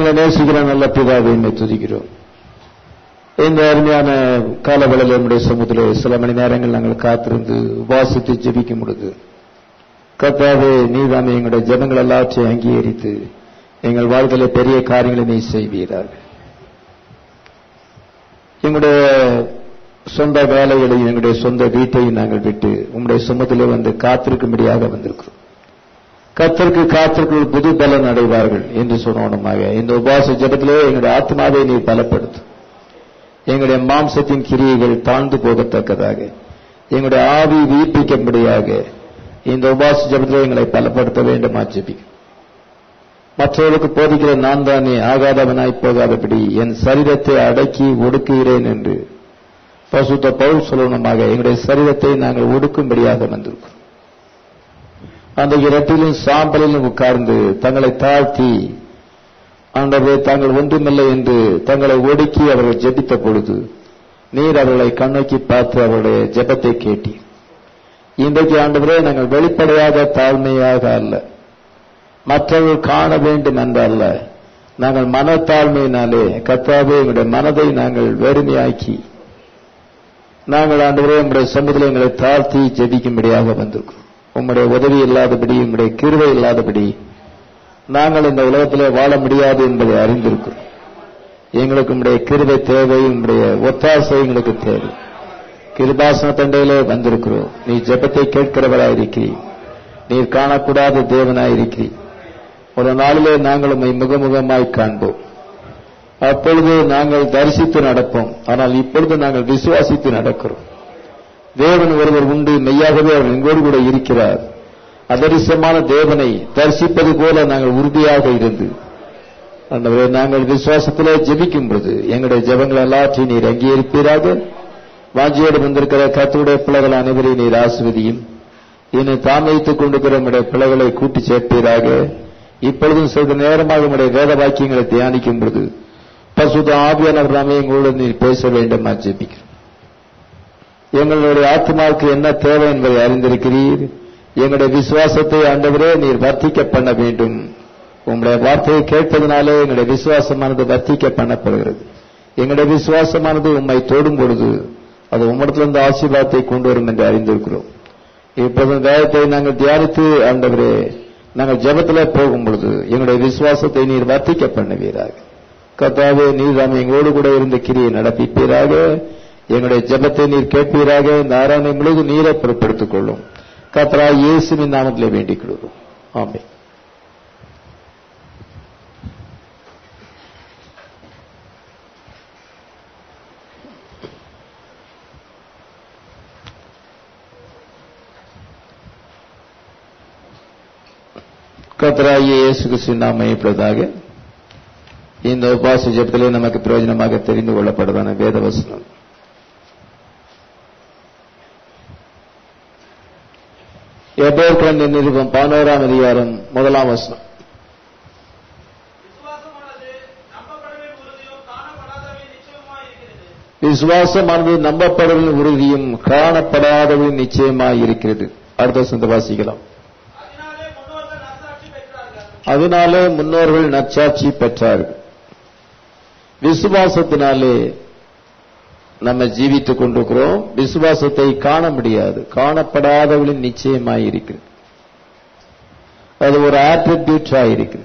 எங்களை நேசிக்கிற நல்ல பிதாவை என்னை துதிக்கிறோம் இந்த அருமையான காலவெளியில் நம்முடைய சமூகத்தில் சில மணி நேரங்கள் நாங்கள் காத்திருந்து உபாசித்து ஜெபிக்கும் பொழுது கர்த்தாவே நீதாமே எங்களுடைய ஜனங்கள் எல்லாற்றையும் அங்கீகரித்து எங்கள் வாழ்க்கையில பெரிய காரியங்களை நீ செய்வீராக எங்களுடைய சொந்த வேலைகளையும் எங்களுடைய சொந்த வீட்டையும் நாங்கள் விட்டு உங்களுடைய சுமத்திலே வந்து காத்திருக்கும்படியாக வந்திருக்கிறோம் கத்தருக்கு காத்திருக்கிற புது பலன் அடைவார்கள் என்று சொன்னோனமாக இந்த உபாச ஜபத்திலே எங்களுடைய ஆத்மாவை நீ பலப்படுத்தும் எங்களுடைய மாம்சத்தின் கிரியைகள் தாழ்ந்து போகத்தக்கதாக எங்களுடைய ஆவி வீப்பிக்கும்படியாக இந்த உபாச ஜபத்திலே எங்களை பலப்படுத்த வேண்டுமா ஜெபிக்கும் மற்றவர்களுக்கு போதிக்கிற நான் தானே ஆகாதவனாய் போகாதபடி என் சரீரத்தை அடக்கி ஒடுக்குகிறேன் என்று பசுத்த பவுல் சொல்லணுமாக எங்களுடைய சரீரத்தை நாங்கள் ஒடுக்கும்படியாக வந்திருக்கிறோம் அந்த இரட்டிலும் சாம்பலிலும் உட்கார்ந்து தங்களை தாழ்த்தி ஆண்டவரே தாங்கள் ஒன்றுமில்லை என்று தங்களை ஒடுக்கி அவர்கள் ஜெபித்த பொழுது நீர் அவர்களை கண்ணோக்கி பார்த்து அவருடைய ஜெபத்தை கேட்டி இன்றைக்கு ஆண்டவரே நாங்கள் வெளிப்படையாக தாழ்மையாக அல்ல மற்றவர்கள் காண வேண்டும் என்றல்ல நாங்கள் மனத்தாழ்மையினாலே கத்தாவே எங்களுடைய மனதை நாங்கள் வெறுமையாக்கி நாங்கள் ஆண்டவரே உங்களுடைய சமூகத்தில் எங்களை தாழ்த்தி ஜெபிக்கும்படியாக வந்திருக்கிறோம் உம்முடைய உதவி இல்லாதபடி உம்முடைய கிருவை இல்லாதபடி நாங்கள் இந்த உலகத்திலே வாழ முடியாது என்பதை அறிந்திருக்கிறோம் எங்களுக்கு உம்முடைய கிருவை தேவை உம்முடைய ஒத்தாசை எங்களுக்கு தேவை கிருபாசன தண்டையிலே வந்திருக்கிறோம் நீ ஜெபத்தை கேட்கிறவராயிருக்கிறீர் நீர் காணக்கூடாத தேவனாயிருக்கிறீர் ஒரு நாளிலே நாங்கள் உம்மை முகமுகமாய் காண்போம் அப்பொழுது நாங்கள் தரிசித்து நடப்போம் ஆனால் இப்பொழுது நாங்கள் விசுவாசித்து நடக்கிறோம் தேவன் ஒருவர் உண்டு மெய்யாகவே அவர் எங்கோடு கூட இருக்கிறார் அதரிசமான தேவனை தரிசிப்பது போல நாங்கள் உறுதியாக இருந்து ஆண்டவரே நாங்கள் விசுவாசத்திலே ஜெபிக்கும் பொழுது எங்களுடைய ஜெபங்கள் எல்லாற்றையும் நீர் அங்கீகரிப்பீராக வாஞ்சியோடு வந்திருக்கிற கத்துடைய பிள்ளைகள் அனைவரையும் நீர் ஆசுவதியும் இன்னும் தாமதித்துக் கொண்டிருக்கிற நம்முடைய பிள்ளைகளை கூட்டி சேர்ப்பீராக இப்பொழுதும் சிறிது நேரமாக நம்முடைய வேத வாக்கியங்களை தியானிக்கும் பொழுது பசுத ஆவியானவர் நாமே எங்களோடு நீர் பேச வேண்டும் ஜெபிக்கிறோம் எங்களுடைய ஆத்மாவுக்கு என்ன தேவை என்பதை அறிந்திருக்கிறீர் எங்களுடைய விசுவாசத்தை ஆண்டவரே நீர் வர்த்திக்க பண்ண வேண்டும் உங்களுடைய வார்த்தையை கேட்பதனாலே எங்களுடைய விசுவாசமானது வர்த்திக்க பண்ணப்படுகிறது எங்களுடைய விசுவாசமானது உம்மை தோடும் பொழுது அது உம்மிடத்திலிருந்து ஆசீர்வாதத்தை கொண்டு வரும் என்று அறிந்திருக்கிறோம் இப்போது வேதத்தை நாங்கள் தியானித்து ஆண்டவரே நாங்கள் ஜபத்தில் போகும் பொழுது எங்களுடைய விசுவாசத்தை நீர் வர்த்திக்க பண்ணுவீராக கத்தாவே நீர் தாம் எங்களோடு கூட இருந்த கிரியை நடப்பிப்பீராக எங்களுடைய ஜபத்தை நீர் கேட்பீராக இந்த ஆராதனை முழுவதும் நீரை பொருட்படுத்திக் கொள்ளும் கத்ரா இயேசுவின் நாமத்திலே வேண்டிக் கொள்கிறோம் ஆமே கத்ராயே இயேசு கிறிஸ்து நாம இப்பொழுதாக இந்த உபாச ஜபத்திலே நமக்கு பிரயோஜனமாக தெரிந்து கொள்ளப்படுதான வேதவசனம் எபேர் குழந்தை நிருபம் பதினோராம் அதிகாரம் முதலாம் வசனம் விசுவாசமானது நம்பப்படுவதின் உறுதியும் காணப்படாதவதின் நிச்சயமாய் இருக்கிறது விசுவாசமானது நம்பப்படுவதின் உறுதியும் காணப்படாதவதின் நிச்சயமாய் இருக்கிறது அடுத்த சொந்த வாசிக்கலாம் அதனாலே முன்னோர்கள் நற்சாட்சி அதனாலே முன்னோர்கள் நற்சாட்சி பெற்றார்கள் பெற்றார்கள் விசுவாசத்தினாலே நம்ம ஜீவித்துக் கொண்டிருக்கிறோம் விசுவாசத்தை காண முடியாது காணப்படாதவளின் நிச்சயமாய் இருக்கிறது அது ஒரு ஆட்ரிபியூட்டா இருக்குது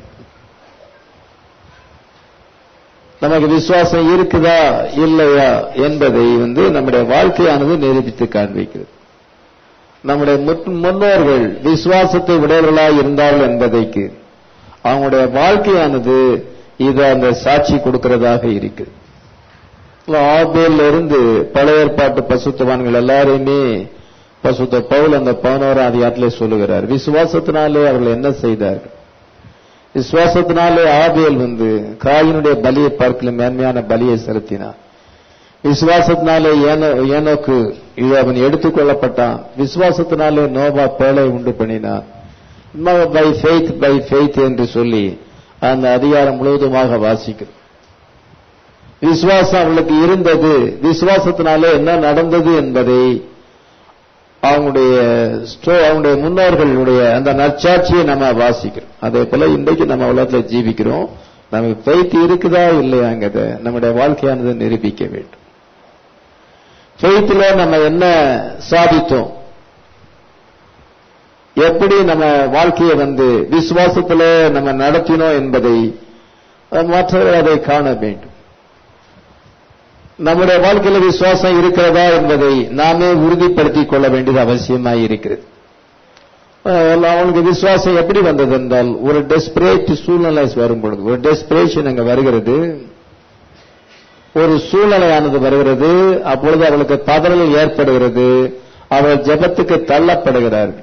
நமக்கு விசுவாசம் இருக்குதா இல்லையா என்பதை வந்து நம்முடைய வாழ்க்கையானது நிரூபித்து காண்பிக்கிறது நம்முடைய முன்- முன்னோர்கள் விசுவாசத்தை உடையவர்களாய் இருந்தார்கள் என்பதைக்கு அவங்களுடைய வாழ்க்கையானது இது அந்த சாட்சி கொடுக்கிறதாக இருக்குது ஆபேல் இருந்து பழைய ஏற்பாட்டு பசுத்தவான்கள் எல்லாரையுமே பசுத்த பவுல் அந்த பதினோராம் அதிகாரத்திலே சொல்லுகிறார் விசுவாசத்தினாலே அவர்கள் என்ன செய்தார்கள் விசுவாசத்தினாலே ஆபேல் வந்து காயினுடைய பலியை பார்க்கல மேன்மையான பலியை செலுத்தினார் விசுவாசத்தினாலே ஏனோ ஏனோக்கு இது அவன் எடுத்துக்கொள்ளப்பட்டான் விசுவாசத்தினாலே நோபா பேழை உண்டு பண்ணினான் பை ஃபெய்த் பை ஃபெய்த் என்று சொல்லி அந்த அதிகாரம் முழுவதுமாக வாசிக்கிறோம் விசுவாசம் அவளுக்கு இருந்தது விசுவாசத்தினாலே என்ன நடந்தது என்பதை அவங்களுடைய ஸ்டோ- அவங்களுடைய முன்னோர்களுடைய அந்த நற்சாட்சியை நம்ம வாசிக்கிறோம் அதே போல இன்றைக்கு நம்ம உலகத்துல ஜீவிக்கிறோம் நமக்கு ஃபெய்த் இருக்குதா இல்லையாங்கிறத நம்முடைய வாழ்க்கையானது நிரூபிக்க வேண்டும் ஃபெய்த்தில் நம்ம என்ன சாதித்தோம் எப்படி நம்ம வாழ்க்கையை வந்து விசுவாசத்துல நம்ம நடத்தினோம் என்பதை மற்றவர்கள் அதை காண வேண்டும் நம்முடைய வாழ்க்கையில விசுவாசம் இருக்கிறதா என்பதை நாமே உறுதிப்படுத்திக் கொள்ள வேண்டியது அவசியமாய் இருக்கிறது அவனுக்கு விசுவாசம் எப்படி வந்தது என்றால் ஒரு டெஸ்பரேட் சூழ்நிலை வரும் பொழுது ஒரு டெஸ்பரேஷன் அங்க வருகிறது ஒரு சூழ்நிலையானது வருகிறது அப்பொழுது அவளுக்கு பதறல் ஏற்படுகிறது அவள் ஜபத்துக்கு தள்ளப்படுகிறார்கள்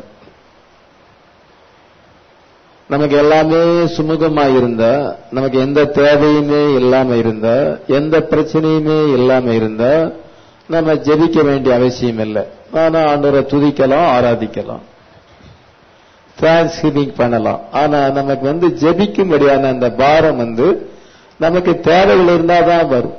நமக்கு எல்லாமே சுமூகமா இருந்தா நமக்கு எந்த தேவையுமே இல்லாம இருந்தா எந்த பிரச்சனையுமே இல்லாம இருந்தா நம்ம ஜெபிக்க வேண்டிய அவசியம் இல்லை ஆனா ஆண்டவரை துதிக்கலாம் ஆராதிக்கலாம் தேங்க்ஸ் கிவிங் பண்ணலாம் ஆனா நமக்கு வந்து ஜெபிக்கும்படியான அந்த பாரம் வந்து நமக்கு தேவைகள் இருந்தா தான் வரும்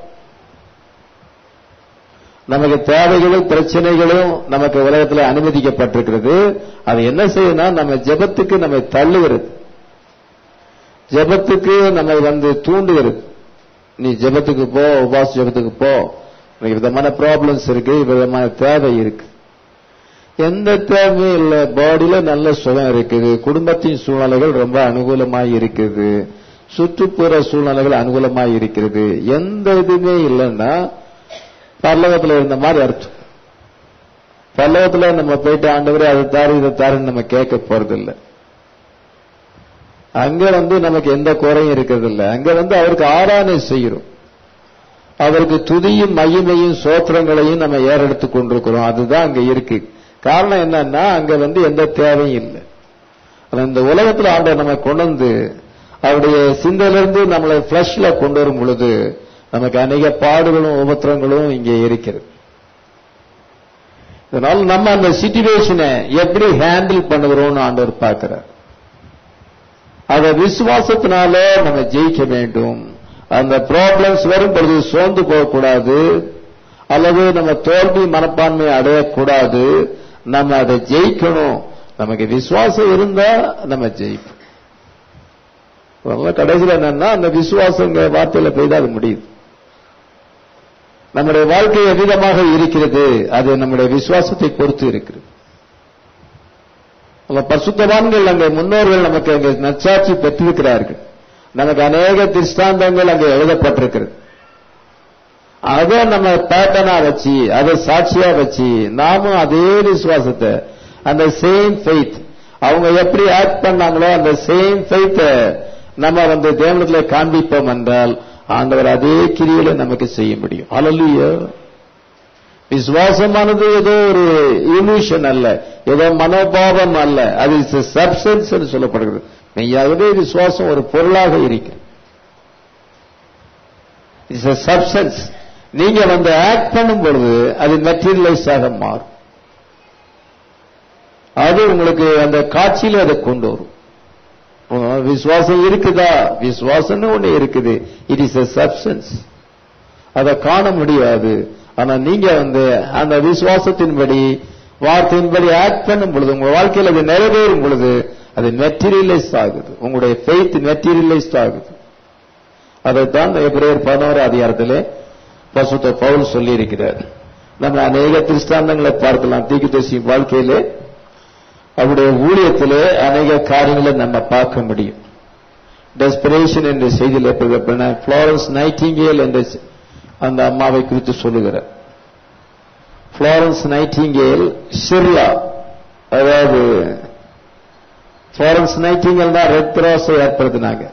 நமக்கு தேவைகளும் பிரச்சனைகளும் நமக்கு உலகத்தில் அனுமதிக்கப்பட்டிருக்கிறது அது என்ன செய்யும்னா நம்ம ஜெபத்துக்கு நம்மை தள்ளுகிறது ஜெபத்துக்கு நம்மை வந்து தூண்டுகிறது நீ ஜெபத்துக்கு போ உபாச ஜெபத்துக்கு போ உனக்கு விதமான ப்ராப்ளம்ஸ் இருக்கு விதமான தேவை இருக்கு எந்த தேவையும் இல்லை பாடியில நல்ல சுகம் இருக்குது குடும்பத்தின் சூழ்நிலைகள் ரொம்ப அனுகூலமாய் இருக்குது சுற்றுப்புற சூழ்நிலைகள் அனுகூலமாய் இருக்கிறது எந்த இதுவுமே இல்லைன்னா பல்லவத்தில் இருந்த மாதிரி அர்த்தம் பல்லவத்துல நம்ம போயிட்டு ஆண்டவரே அதை தாரு இதை தாருன்னு நம்ம கேட்க போறதில்லை அங்க வந்து நமக்கு எந்த குறையும் இருக்கிறது இல்லை அங்க வந்து அவருக்கு ஆராதனை செய்கிறோம் அவருக்கு துதியும் மகிமையும் சோத்திரங்களையும் நம்ம ஏறெடுத்து கொண்டிருக்கிறோம் அதுதான் அங்க இருக்கு காரணம் என்னன்னா அங்க வந்து எந்த தேவையும் இல்லை இந்த உலகத்துல ஆண்டவர் நம்ம கொண்டு வந்து அவருடைய சிந்தையிலிருந்து நம்மளை பிளஷ்ல கொண்டு வரும் பொழுது நமக்கு அநேக பாடுகளும் உபத்திரங்களும் இங்கே இருக்கிறது இதனால் நம்ம அந்த சிச்சுவேஷனை எப்படி ஹேண்டில் பண்ணுகிறோம்னு ஆண்டவர் பார்க்கிறார் அதை விசுவாசத்தினால நம்ம ஜெயிக்க வேண்டும் அந்த ப்ராப்ளம்ஸ் வரும் பொழுது சோர்ந்து போகக்கூடாது அல்லது நம்ம தோல்வி மனப்பான்மை அடையக்கூடாது நம்ம அதை ஜெயிக்கணும் நமக்கு விசுவாசம் இருந்தா நம்ம ஜெயிப்போம் கடைசியில் என்னன்னா அந்த விசுவாசங்க வார்த்தையில போய் அது முடியுது நம்முடைய வாழ்க்கை எவ்விதமாக இருக்கிறது அது நம்முடைய விசுவாசத்தை பொறுத்து இருக்கிறது பசுத்தவான்கள் அங்கே முன்னோர்கள் நமக்கு அங்கே நச்சாட்சி பெற்றிருக்கிறார்கள் நமக்கு அநேக திருஷ்டாந்தங்கள் அங்கே எழுதப்பட்டிருக்கிறது அதை நம்ம பேட்டனா வச்சு அதை சாட்சியா வச்சு நாமும் அதே விசுவாசத்தை அந்த சேம் ஃபெய்த் அவங்க எப்படி ஆக்ட் பண்ணாங்களோ அந்த சேம் ஃபெய்த்த நம்ம வந்து தேவனத்துல காண்பிப்போம் என்றால் ஆண்டவர் அதே கிரியில நமக்கு செய்ய முடியும் அலல்லையோ விசுவாசமானது ஏதோ ஒரு இலூஷன் அல்ல ஏதோ மனோபாவம் அல்ல அது இஸ் சப்சன்ஸ் என்று சொல்லப்படுகிறது மெய்யாகவே விசுவாசம் ஒரு பொருளாக இருக்கிறது இட்ஸ் எ சப்சன்ஸ் நீங்க வந்து ஆக்ட் பண்ணும் பொழுது அது மெட்டீரியலைஸ் ஆக மாறும் அது உங்களுக்கு அந்த காட்சியில அதை கொண்டு வரும் விசுவாசம் இருக்குதா விசுவாசம்னு ஒண்ணு இருக்குது இட் இஸ் எ சப்சன்ஸ் அதை காண முடியாது ஆனா நீங்க வந்து அந்த விசுவாசத்தின்படி வார்த்தையின்படி ஆக்ட் பண்ணும் பொழுது உங்க வாழ்க்கையில் அது நிறைவேறும் பொழுது அது மெட்டீரியலைஸ் ஆகுது உங்களுடைய ஃபெய்த் மெட்டீரியலைஸ் ஆகுது அதைத்தான் எப்ரேயர் பதினோரு அதிகாரத்திலே பசுத்த பவுல் சொல்லி இருக்கிறார் நம்ம அநேக திருஷ்டாந்தங்களை பார்க்கலாம் தீக்குதசி வாழ்க்கையிலே அவருடைய ஊழியத்திலே அநேக காரியங்களை நம்ம பார்க்க முடியும் டெஸ்பிரேஷன் என்ற செய்தியில் பிளாரன்ஸ் நைட்டிங்கேல் என்ற அந்த அம்மாவை குறித்து சொல்லுகிறார் பிளாரன்ஸ் நைட்டிங்கேல் சிர்லா அதாவது பிளாரன்ஸ் நைட்டிங்கேல் தான் ரெட் கிராஸை ஏற்படுத்தினாங்க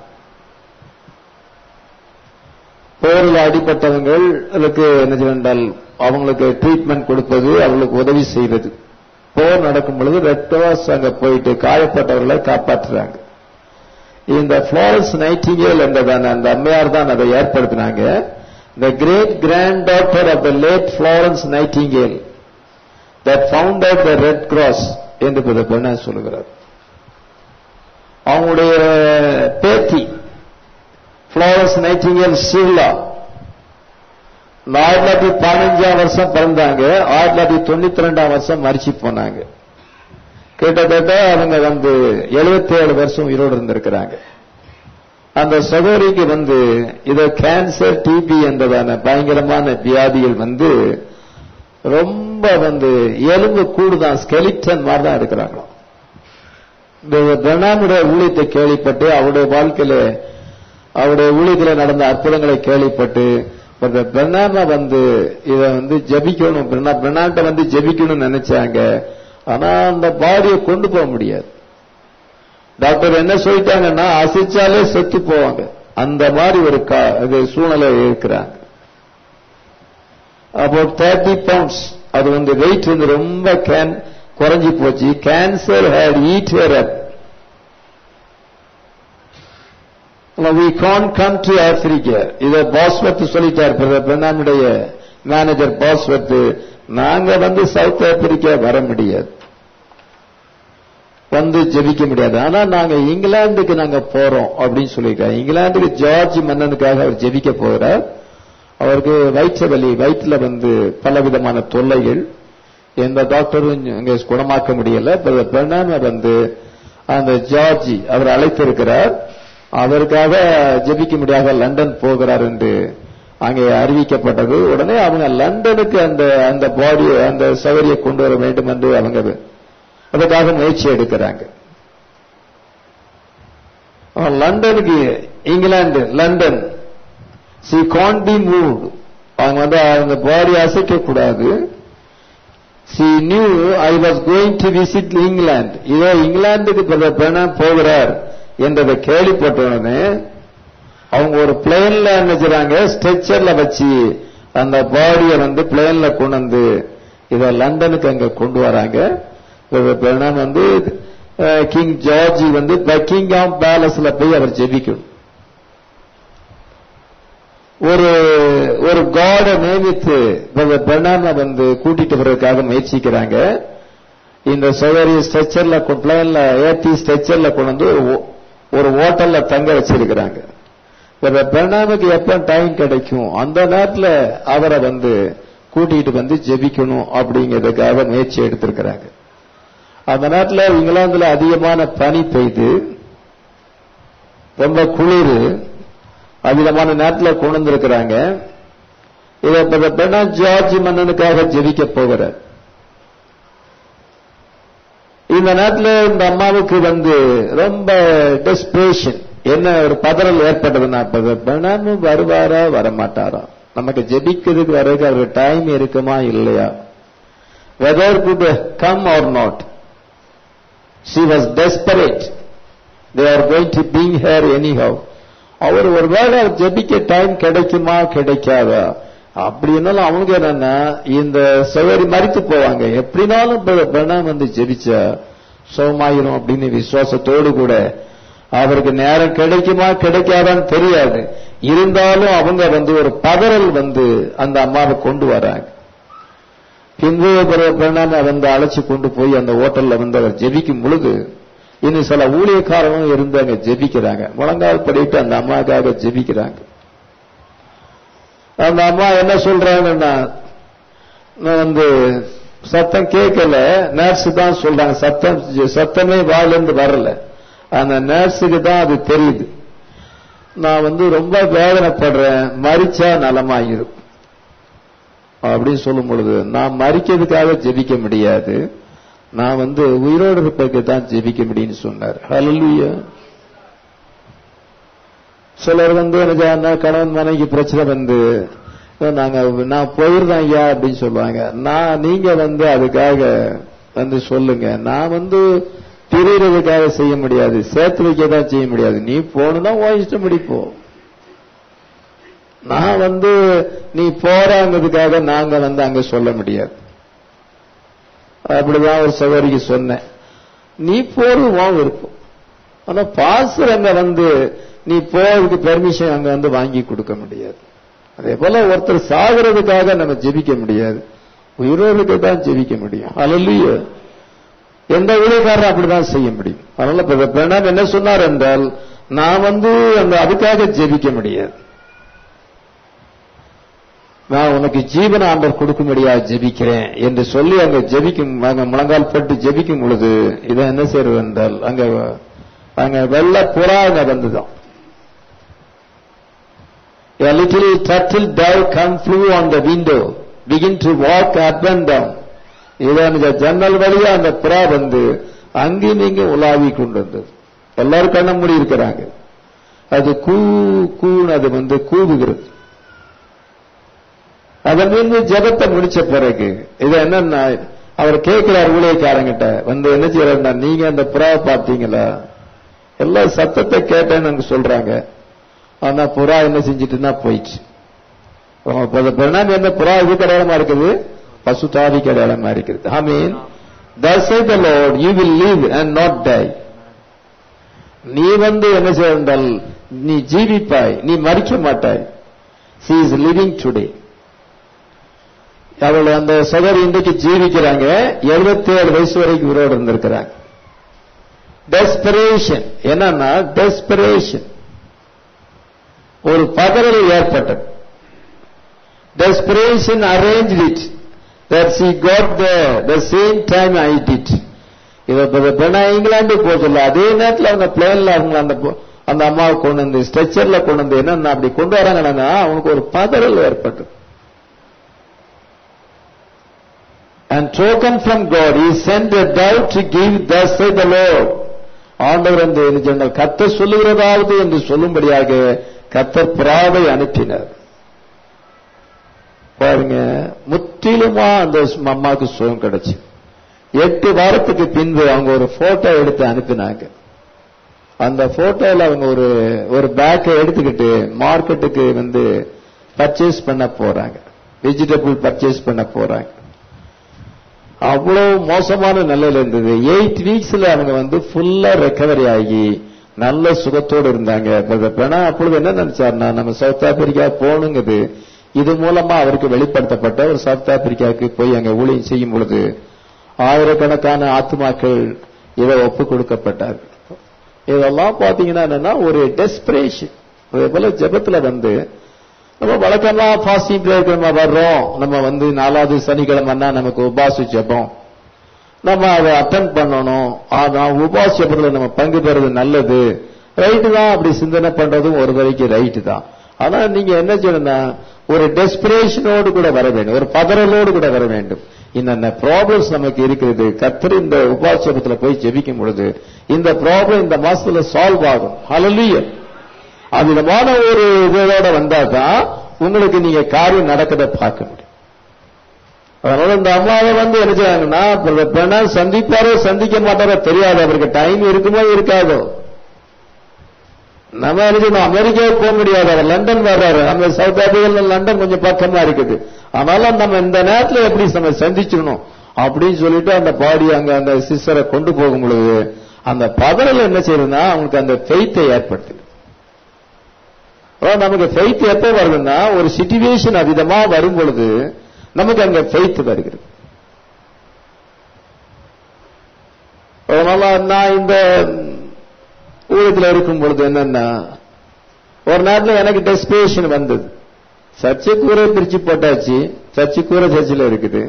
போரில் அடிப்பட்டவங்கள் அதுக்கு என்ன செய்தால் அவங்களுக்கு ட்ரீட்மெண்ட் கொடுப்பது அவங்களுக்கு உதவி செய்வது போர் நடக்கும் பொழுது ரெட் கிராஸ் அங்க போயிட்டு காயப்பட்டவர்களை காப்பாற்றுறாங்க இந்த பிளாரன்ஸ் நைட்டிங்கேல் என்றதான அந்த அம்மையார் தான் அதை ஏற்படுத்தினாங்க the great granddaughter of the late Florence Nightingale that founded the Red Cross என்று பிறகு சொல்லுகிறார் அவங்களுடைய பேத்தி பிளாரன்ஸ் நைட்டிங்கேல் சிவ்லா ஆயிரத்தி தொள்ளாயிரத்தி பதினஞ்சாம் வருஷம் பிறந்தாங்க ஆயிரத்தி தொள்ளாயிரத்தி தொண்ணூத்தி ரெண்டாம் வருஷம் மறிச்சு போனாங்க கிட்டத்தட்ட அவங்க வந்து எழுபத்தி ஏழு வருஷம் உயிரோடு இருந்திருக்கிறாங்க அந்த சகோதரிக்கு வந்து இத கேன்சர் டிபி என்றதான பயங்கரமான வியாதிகள் வந்து ரொம்ப வந்து எலும்பு கூடுதான் ஸ்கெலிட்டன் மாதிரி தான் இருக்கிறாங்க பிரணாமுடைய ஊழியத்தை கேள்விப்பட்டு அவருடைய வாழ்க்கையில அவருடைய ஊழியத்தில் நடந்த அற்புதங்களை கேள்விப்பட்டு பிரணாம வந்து இத வந்து ஜபிக்கணும் பிரணாட்ட வந்து ஜபிக்கணும்னு நினைச்சாங்க ஆனா அந்த பாடியை கொண்டு போக முடியாது டாக்டர் என்ன சொல்லிட்டாங்கன்னா அசைச்சாலே செத்து போவாங்க அந்த மாதிரி ஒரு சூழ்நிலை இருக்கிறாங்க அபவுட் தேர்ட்டி பவுண்ட்ஸ் அது வந்து வெயிட் வந்து ரொம்ப கேன் குறைஞ்சி போச்சு cancer had eat her up we can come to Africa இத பாஸ்வத் சொல்லிட்டார் பிரதானுடைய மேனேஜர் பாஸ்வத் நாங்க வந்து சவுத் ஆப்பிரிக்கா வர முடியாது வந்து ஜெபிக்க முடியாது ஆனா நாங்க இங்கிலாந்துக்கு நாங்க போறோம் அப்படின்னு சொல்லியிருக்காங்க இங்கிலாந்துக்கு ஜார்ஜ் மன்னனுக்காக அவர் ஜெபிக்க போகிறார் அவருக்கு வயிற்று வலி வயிற்றுல வந்து பல விதமான தொல்லைகள் எந்த டாக்டரும் இங்க குணமாக்க முடியல பெர்னாம வந்து அந்த ஜார்ஜி அவர் அழைத்திருக்கிறார் அவருக்காக ஜெபிக்க முடியாத லண்டன் போகிறார் என்று அங்கே அறிவிக்கப்பட்டது உடனே அவங்க லண்டனுக்கு அந்த அந்த பாடி அந்த சௌகரியை கொண்டு வர வேண்டும் என்று அவங்க அதுக்காக முயற்சி எடுக்கிறாங்க லண்டனுக்கு இங்கிலாந்து London she can be moved அவங்க வந்து அந்த பாடி அசைக்க கூடாது she knew I was going to visit England இதோ இங்கிலாந்துக்கு போகிறார் என்றதை கேள்விப்பட்டவுடனே அவங்க ஒரு பிளேன்ல என்ன செய்றாங்க ஸ்ட்ரெச்சர்ல வச்சு அந்த பாடியை வந்து பிளேன்ல கொண்டு வந்து இத லண்டனுக்கு அங்க கொண்டு வராங்க பிரணாம் வந்து கிங் ஜார்ஜி வந்து பக்கிங்காம் பேலஸ்ல போய் அவர் ஜெபிக்கணும் ஒரு ஒரு காட நியமித்து பிரணாம வந்து கூட்டிட்டு வர்றதுக்காக முயற்சிக்கிறாங்க இந்த சௌகரிய ஸ்ட்ரெச்சர்ல பிளேன்ல ஏத்தி ஸ்ட்ரெச்சர்ல கொண்டு வந்து ஒரு ஹோட்டல்ல தங்க வச்சிருக்கிறாங்க பிரணாமுக்கு எப்ப டைம் கிடைக்கும் அந்த நேரத்தில் அவரை வந்து கூட்டிட்டு வந்து ஜெபிக்கணும் அப்படிங்கிறதுக்காக முயற்சி எடுத்திருக்கிறாங்க அந்த நேரத்தில் இங்கிலாந்துல அதிகமான பனி பெய்து ரொம்ப குளிர் அதிகமான நேரத்தில் கொண்டு வந்திருக்கிறாங்க இதை பெண்ணா ஜார்ஜ் மன்னனுக்காக ஜெபிக்க போகிறார் இந்த நேரத்தில் இந்த அம்மாவுக்கு வந்து ரொம்ப டெஸ்பிரேஷன் என்ன ஒரு பதறல் ஏற்பட்டதுன்னா பெண்ணாமும் வருவாரா வரமாட்டாரா நமக்கு ஜெபிக்கிறதுக்கு வரைக்கும் அவருக்கு டைம் இருக்குமா இல்லையா whether could come or not she was desperate they are going to being here anyhow அவர் ஒருவேளை ஜெபிக்க டைம் கிடைக்குமா கிடைக்காதா அப்படின்னாலும் அவனுக்கு என்னன்னா இந்த சகோதரி மறித்து போவாங்க எப்படினாலும் பிரணாம் வந்து ஜெபிச்சா சோமாயிரும் அப்படின்னு விசுவாசத்தோடு கூட அவருக்கு நேரம் கிடைக்குமா கிடைக்காதான்னு தெரியாது இருந்தாலும் அவங்க வந்து ஒரு பதறல் வந்து அந்த அம்மாவை கொண்டு வராங்க பின்பு பிரணாம வந்து அழைச்சு கொண்டு போய் அந்த ஹோட்டல்ல வந்து அவர் ஜெபிக்கும் பொழுது இன்னும் சில ஊழியக்காரங்களும் இருந்து அங்க ஜெபிக்கிறாங்க முழங்கால் படிட்டு அந்த அம்மாவுக்காக ஜெபிக்கிறாங்க அந்த அம்மா என்ன சொல்றாங்கன்னா வந்து சத்தம் கேட்கல நர்ஸ் தான் சொல்றாங்க சத்தம் சத்தமே வாயிலிருந்து வரல அந்த நர்ஸுக்கு தான் அது தெரியுது நான் வந்து ரொம்ப வேதனைப்படுறேன் மறிச்சா நலமாயிரும் அப்படின்னு சொல்லும் பொழுது நான் மறிக்கிறதுக்காக ஜெபிக்க முடியாது நான் வந்து உயிரோடு இருப்பதற்கு தான் ஜெபிக்க முடியும்னு சொன்னார் ஹலலுயா சிலர் வந்து எனக்கு அந்த கணவன் மனைவி பிரச்சனை வந்து நாங்க நான் போயிருந்தேன் ஐயா அப்படின்னு சொல்லுவாங்க நான் நீங்க வந்து அதுக்காக வந்து சொல்லுங்க நான் வந்து திரியறதுக்காக செய்ய முடியாது சேர்த்து வைக்க தான் செய்ய முடியாது நீ போகணும்னா உன் இஷ்டப்படி போ நான் வந்து நீ போறாங்கிறதுக்காக நாங்க வந்து அங்க சொல்ல முடியாது அப்படிதான் ஒரு சகோதரிக்கு சொன்னேன் நீ போறது உன் விருப்பம் ஆனா பாசர் அங்க வந்து நீ போறதுக்கு பெர்மிஷன் அங்க வந்து வாங்கி கொடுக்க முடியாது அதே போல ஒருத்தர் சாகிறதுக்காக நம்ம ஜெபிக்க முடியாது உயிரோடுக்கு தான் ஜெபிக்க முடியும் அலல்லைய எந்த ஊழியக்காரரும் அப்படிதான் செய்ய முடியும் அதனால பிரணாம் என்ன சொன்னார் என்றால் நான் வந்து அந்த அதுக்காக ஜெபிக்க முடியாது நான் உனக்கு ஜீவன ஆண்டர் கொடுக்கும்படியா ஜெபிக்கிறேன் என்று சொல்லி அங்க ஜெபிக்கும் அங்க முழங்கால் பட்டு ஜெபிக்கும் பொழுது இதை என்ன செய்யறது என்றால் அங்க அங்க வெள்ள புறா அங்க வந்துதான் A little turtle dove come flew on the window, begin to walk up and down. இதான் இந்த ஜன்னல் வழியா அந்த புறா வந்து அங்கேயும் இங்கே உலாவி கொண்டு வந்தது எல்லாரும் கண்ண மூடி இருக்கிறாங்க அது கூ கூன்னு அது வந்து கூவுகிறது அதன் மீது ஜெபத்தை முடிச்ச பிறகு இது என்னன்னா அவர் கேட்கிறார் ஊழியக்காரங்கிட்ட வந்து என்ன செய்யறாருன்னா நீங்க அந்த புறாவை பார்த்தீங்களா எல்லா சத்தத்தை கேட்டேன்னு அங்க சொல்றாங்க ஆனா புறா என்ன செஞ்சிட்டுன்னா போயிடுச்சு பிரணாமி என்ன புறா இது அடையாளமா இருக்குது பசு தாவிக்கு அடையாளமா இருக்குது I mean thus the lord you will live and not die நீ வந்து என்ன செய்தால் நீ ஜீவிப்பாய் நீ மறிக்க மாட்டாய் சி இஸ் லிவிங் டுடே அவள் அந்த சகோதரி இன்றைக்கு ஜீவிக்கிறாங்க எழுபத்தி ஏழு வயசு வரைக்கும் உயிரோடு இருந்திருக்கிறாங்க டெஸ்பரேஷன் என்னன்னா டெஸ்பரேஷன் ஒரு பதறல் ஏற்பட்டது desperation arrange it that she got the the same time I did இதை பெண்ணா இங்கிலாந்து போகல அதே நேரத்தில் அவங்க பிளேன்ல அவங்க அந்த அந்த அம்மாவை கொண்டு வந்து ஸ்ட்ரெச்சர்ல கொண்டு வந்து என்னன்னா அப்படி கொண்டு வராங்கன்னா அவனுக்கு ஒரு பதறல் ஏற்பட்டது and token from God, he sent a dove to give thus say the Lord. ஆண்டவர் என்று சொன்னால் கத்தர் சொல்லுகிறதாவது என்று சொல்லும்படியாக கத்தர் புறாவை அனுப்பினார் பாருங்க முற்றிலுமா அந்த அம்மாவுக்கு சுகம் கிடைச்சு எட்டு வாரத்துக்கு பின்பு அவங்க ஒரு போட்டோ எடுத்து அனுப்பினாங்க அந்த போட்டோல அவங்க ஒரு ஒரு பேக்கை எடுத்துக்கிட்டு மார்க்கெட்டுக்கு வந்து பர்ச்சேஸ் பண்ண போறாங்க வெஜிடபிள் பர்ச்சேஸ் பண்ண போறாங்க அவ்வளவு மோசமான நிலையில இருந்தது எயிட் வீக்ஸ்ல அவங்க வந்து ஃபுல்லா ரெக்கவரி ஆகி நல்ல சுகத்தோடு இருந்தாங்க அப்பொழுது என்ன நினைச்சாருன்னா நம்ம சவுத் ஆப்பிரிக்கா போகணுங்குது இது மூலமா அவருக்கு வெளிப்படுத்தப்பட்ட ஒரு சவுத் ஆப்பிரிக்காவுக்கு போய் அங்க ஊழியம் செய்யும் பொழுது ஆயிரக்கணக்கான ஆத்மாக்கள் இதை ஒப்பு கொடுக்கப்பட்டார் இதெல்லாம் பாத்தீங்கன்னா என்னன்னா ஒரு டெஸ்பிரேஷன் அதே போல ஜபத்துல வந்து நம்ம வழக்கமா ஃபாஸ்டிங் பிரேயர் நம்ம வர்றோம் நம்ம வந்து நாலாவது சனிக்கிழமைன்னா நமக்கு உபாச ஜபம் நம்ம அதை அட்டன் பண்ணணும் ஆனா உபாச ஜபத்துல நம்ம பங்கு பெறது நல்லது ரைட்டு தான் அப்படி சிந்தனை பண்றதும் ஒரு வரைக்கும் ரைட்டு தான் ஆனா நீங்க என்ன செய்யணும்னா ஒரு டெஸ்பிரேஷனோடு கூட வர வேண்டும் ஒரு பதறலோடு கூட வர வேண்டும் இந்த ப்ராப்ளம்ஸ் நமக்கு இருக்கிறது கத்திர இந்த உபாசபத்துல போய் ஜெபிக்கும் பொழுது இந்த ப்ராப்ளம் இந்த மாசத்துல சால்வ் ஆகும் ஹலலிய அவ்விதமான ஒரு இதோட வந்தா தான் உங்களுக்கு நீங்க காரியம் நடக்கிறத பார்க்க முடியும் அதனால இந்த அம்மாவை வந்து என்ன செய்யாங்கன்னா சந்திப்பாரோ சந்திக்க மாட்டாரோ தெரியாது அவருக்கு டைம் இருக்குமோ இருக்காதோ நம்ம என்ன அமெரிக்காவுக்கு போக முடியாது அவர் லண்டன் வர்றாரு நம்ம சவுத் ஆப்பிரிக்கா லண்டன் கொஞ்சம் பக்கமா இருக்குது ஆனாலும் நம்ம இந்த நேரத்தில் எப்படி நம்ம சந்திச்சிடணும் அப்படின்னு சொல்லிட்டு அந்த பாடி அங்க அந்த சிஸ்டரை கொண்டு போகும் பொழுது அந்த பதறல் என்ன செய்யுதுன்னா அவங்களுக்கு அந்த ஃபெய்த்தை ஏற்படுத்துது நமக்கு ஃபெய்த் எப்போ வருதுன்னா ஒரு சிச்சுவேஷன் அதிகமா வரும் பொழுது நமக்கு அங்க ஃபெய்த் வருகிறது அதனால நான் இந்த ஊழத்தில் இருக்கும் பொழுது என்னன்னா ஒரு நேரத்தில் எனக்கு டெஸ்பிரேஷன் வந்தது சர்ச்சை கூரை பிரிச்சு போட்டாச்சு சர்ச்சை கூரை சர்ச்சில் இருக்குது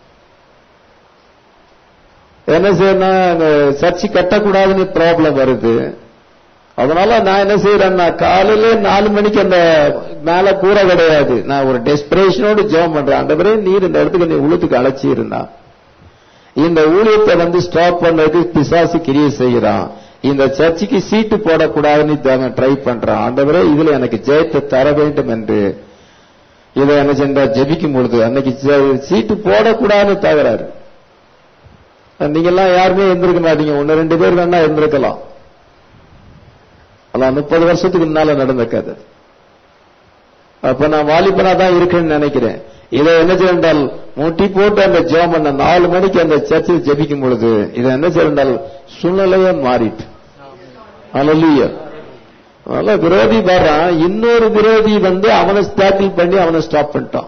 என்ன செய்யணும் சர்ச்சை கட்டக்கூடாதுன்னு ப்ராப்ளம் வருது அதனால நான் என்ன செய்யறேன்னா காலையில நாலு மணிக்கு அந்த மேல கூரை கிடையாது நான் ஒரு டெஸ்பிரேஷனோடு ஜெபம் பண்றேன் அந்த பிறகு நீர் இந்த இடத்துக்கு நீ உளுத்துக்கு அழைச்சி இருந்தான் இந்த ஊழியத்தை வந்து ஸ்டாப் பண்றதுக்கு பிசாசு கிரியை செய்யறான் இந்த சர்ச்சுக்கு சீட்டு போடக்கூடாதுன்னு ட்ரை பண்றான் ஆண்டவரே இதுல எனக்கு ஜெயத்தை தர வேண்டும் என்று இதை என்ன சென்றா ஜெபிக்கும் பொழுது அன்னைக்கு சீட்டு போடக்கூடாதுன்னு தகராறு நீங்க எல்லாம் யாருமே இருந்திருக்க மாட்டீங்க ஒன்னு ரெண்டு பேர் வேணா இருந்திருக்கலாம் அதான் முப்பது வருஷத்துக்கு முன்னால நடந்த கதை அப்ப நான் வாலிபனா தான் இருக்கேன்னு நினைக்கிறேன் இதை என்ன செய்தால் மூட்டி போட்டு அந்த ஜெபம் பண்ண நாலு மணிக்கு அந்த சர்ச்சில் ஜெபிக்கும் பொழுது இதை என்ன செய்தால் சூழ்நிலையே மாறிட்டு அலலிய அதனால விரோதி வர்றான் இன்னொரு விரோதி வந்து அவனை டேக்கிள் பண்ணி அவனை ஸ்டாப் பண்ணிட்டான்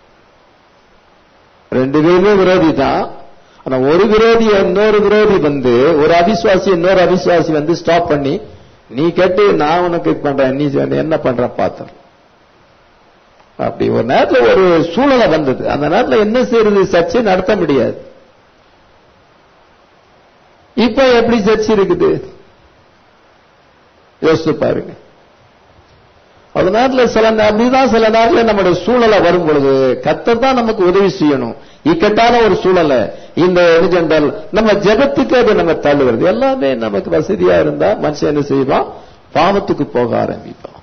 ரெண்டு பேருமே விரோதி தான் ஆனா ஒரு விரோதி இன்னொரு விரோதி வந்து ஒரு அவிசுவாசி இன்னொரு அவிசுவாசி வந்து ஸ்டாப் பண்ணி நீ கேட்டு நான் உனக்கு பண்றேன் நீ என்ன பண்ற பார்த்தேன் அப்படி ஒரு நேரத்தில் ஒரு சூழ்நிலை வந்தது அந்த நேரத்தில் என்ன செய்யறது சர்ச்சை நடத்த முடியாது இப்ப எப்படி சர்ச்சை இருக்குது யோசிச்சு பாருங்க அதனால சில நே- அப்படிதான் சில நேரத்தில் நம்முடைய சூழலை வரும் பொழுது கத்தர் தான் நமக்கு உதவி செய்யணும் இக்கட்டான ஒரு சூழலை இந்த என்னென்றால் நம்ம ஜெபத்துக்கு அது நம்ம தள்ளுகிறது எல்லாமே நமக்கு வசதியா இருந்தா மனுஷன் என்ன செய்வான் பாவத்துக்கு போக ஆரம்பிப்பான்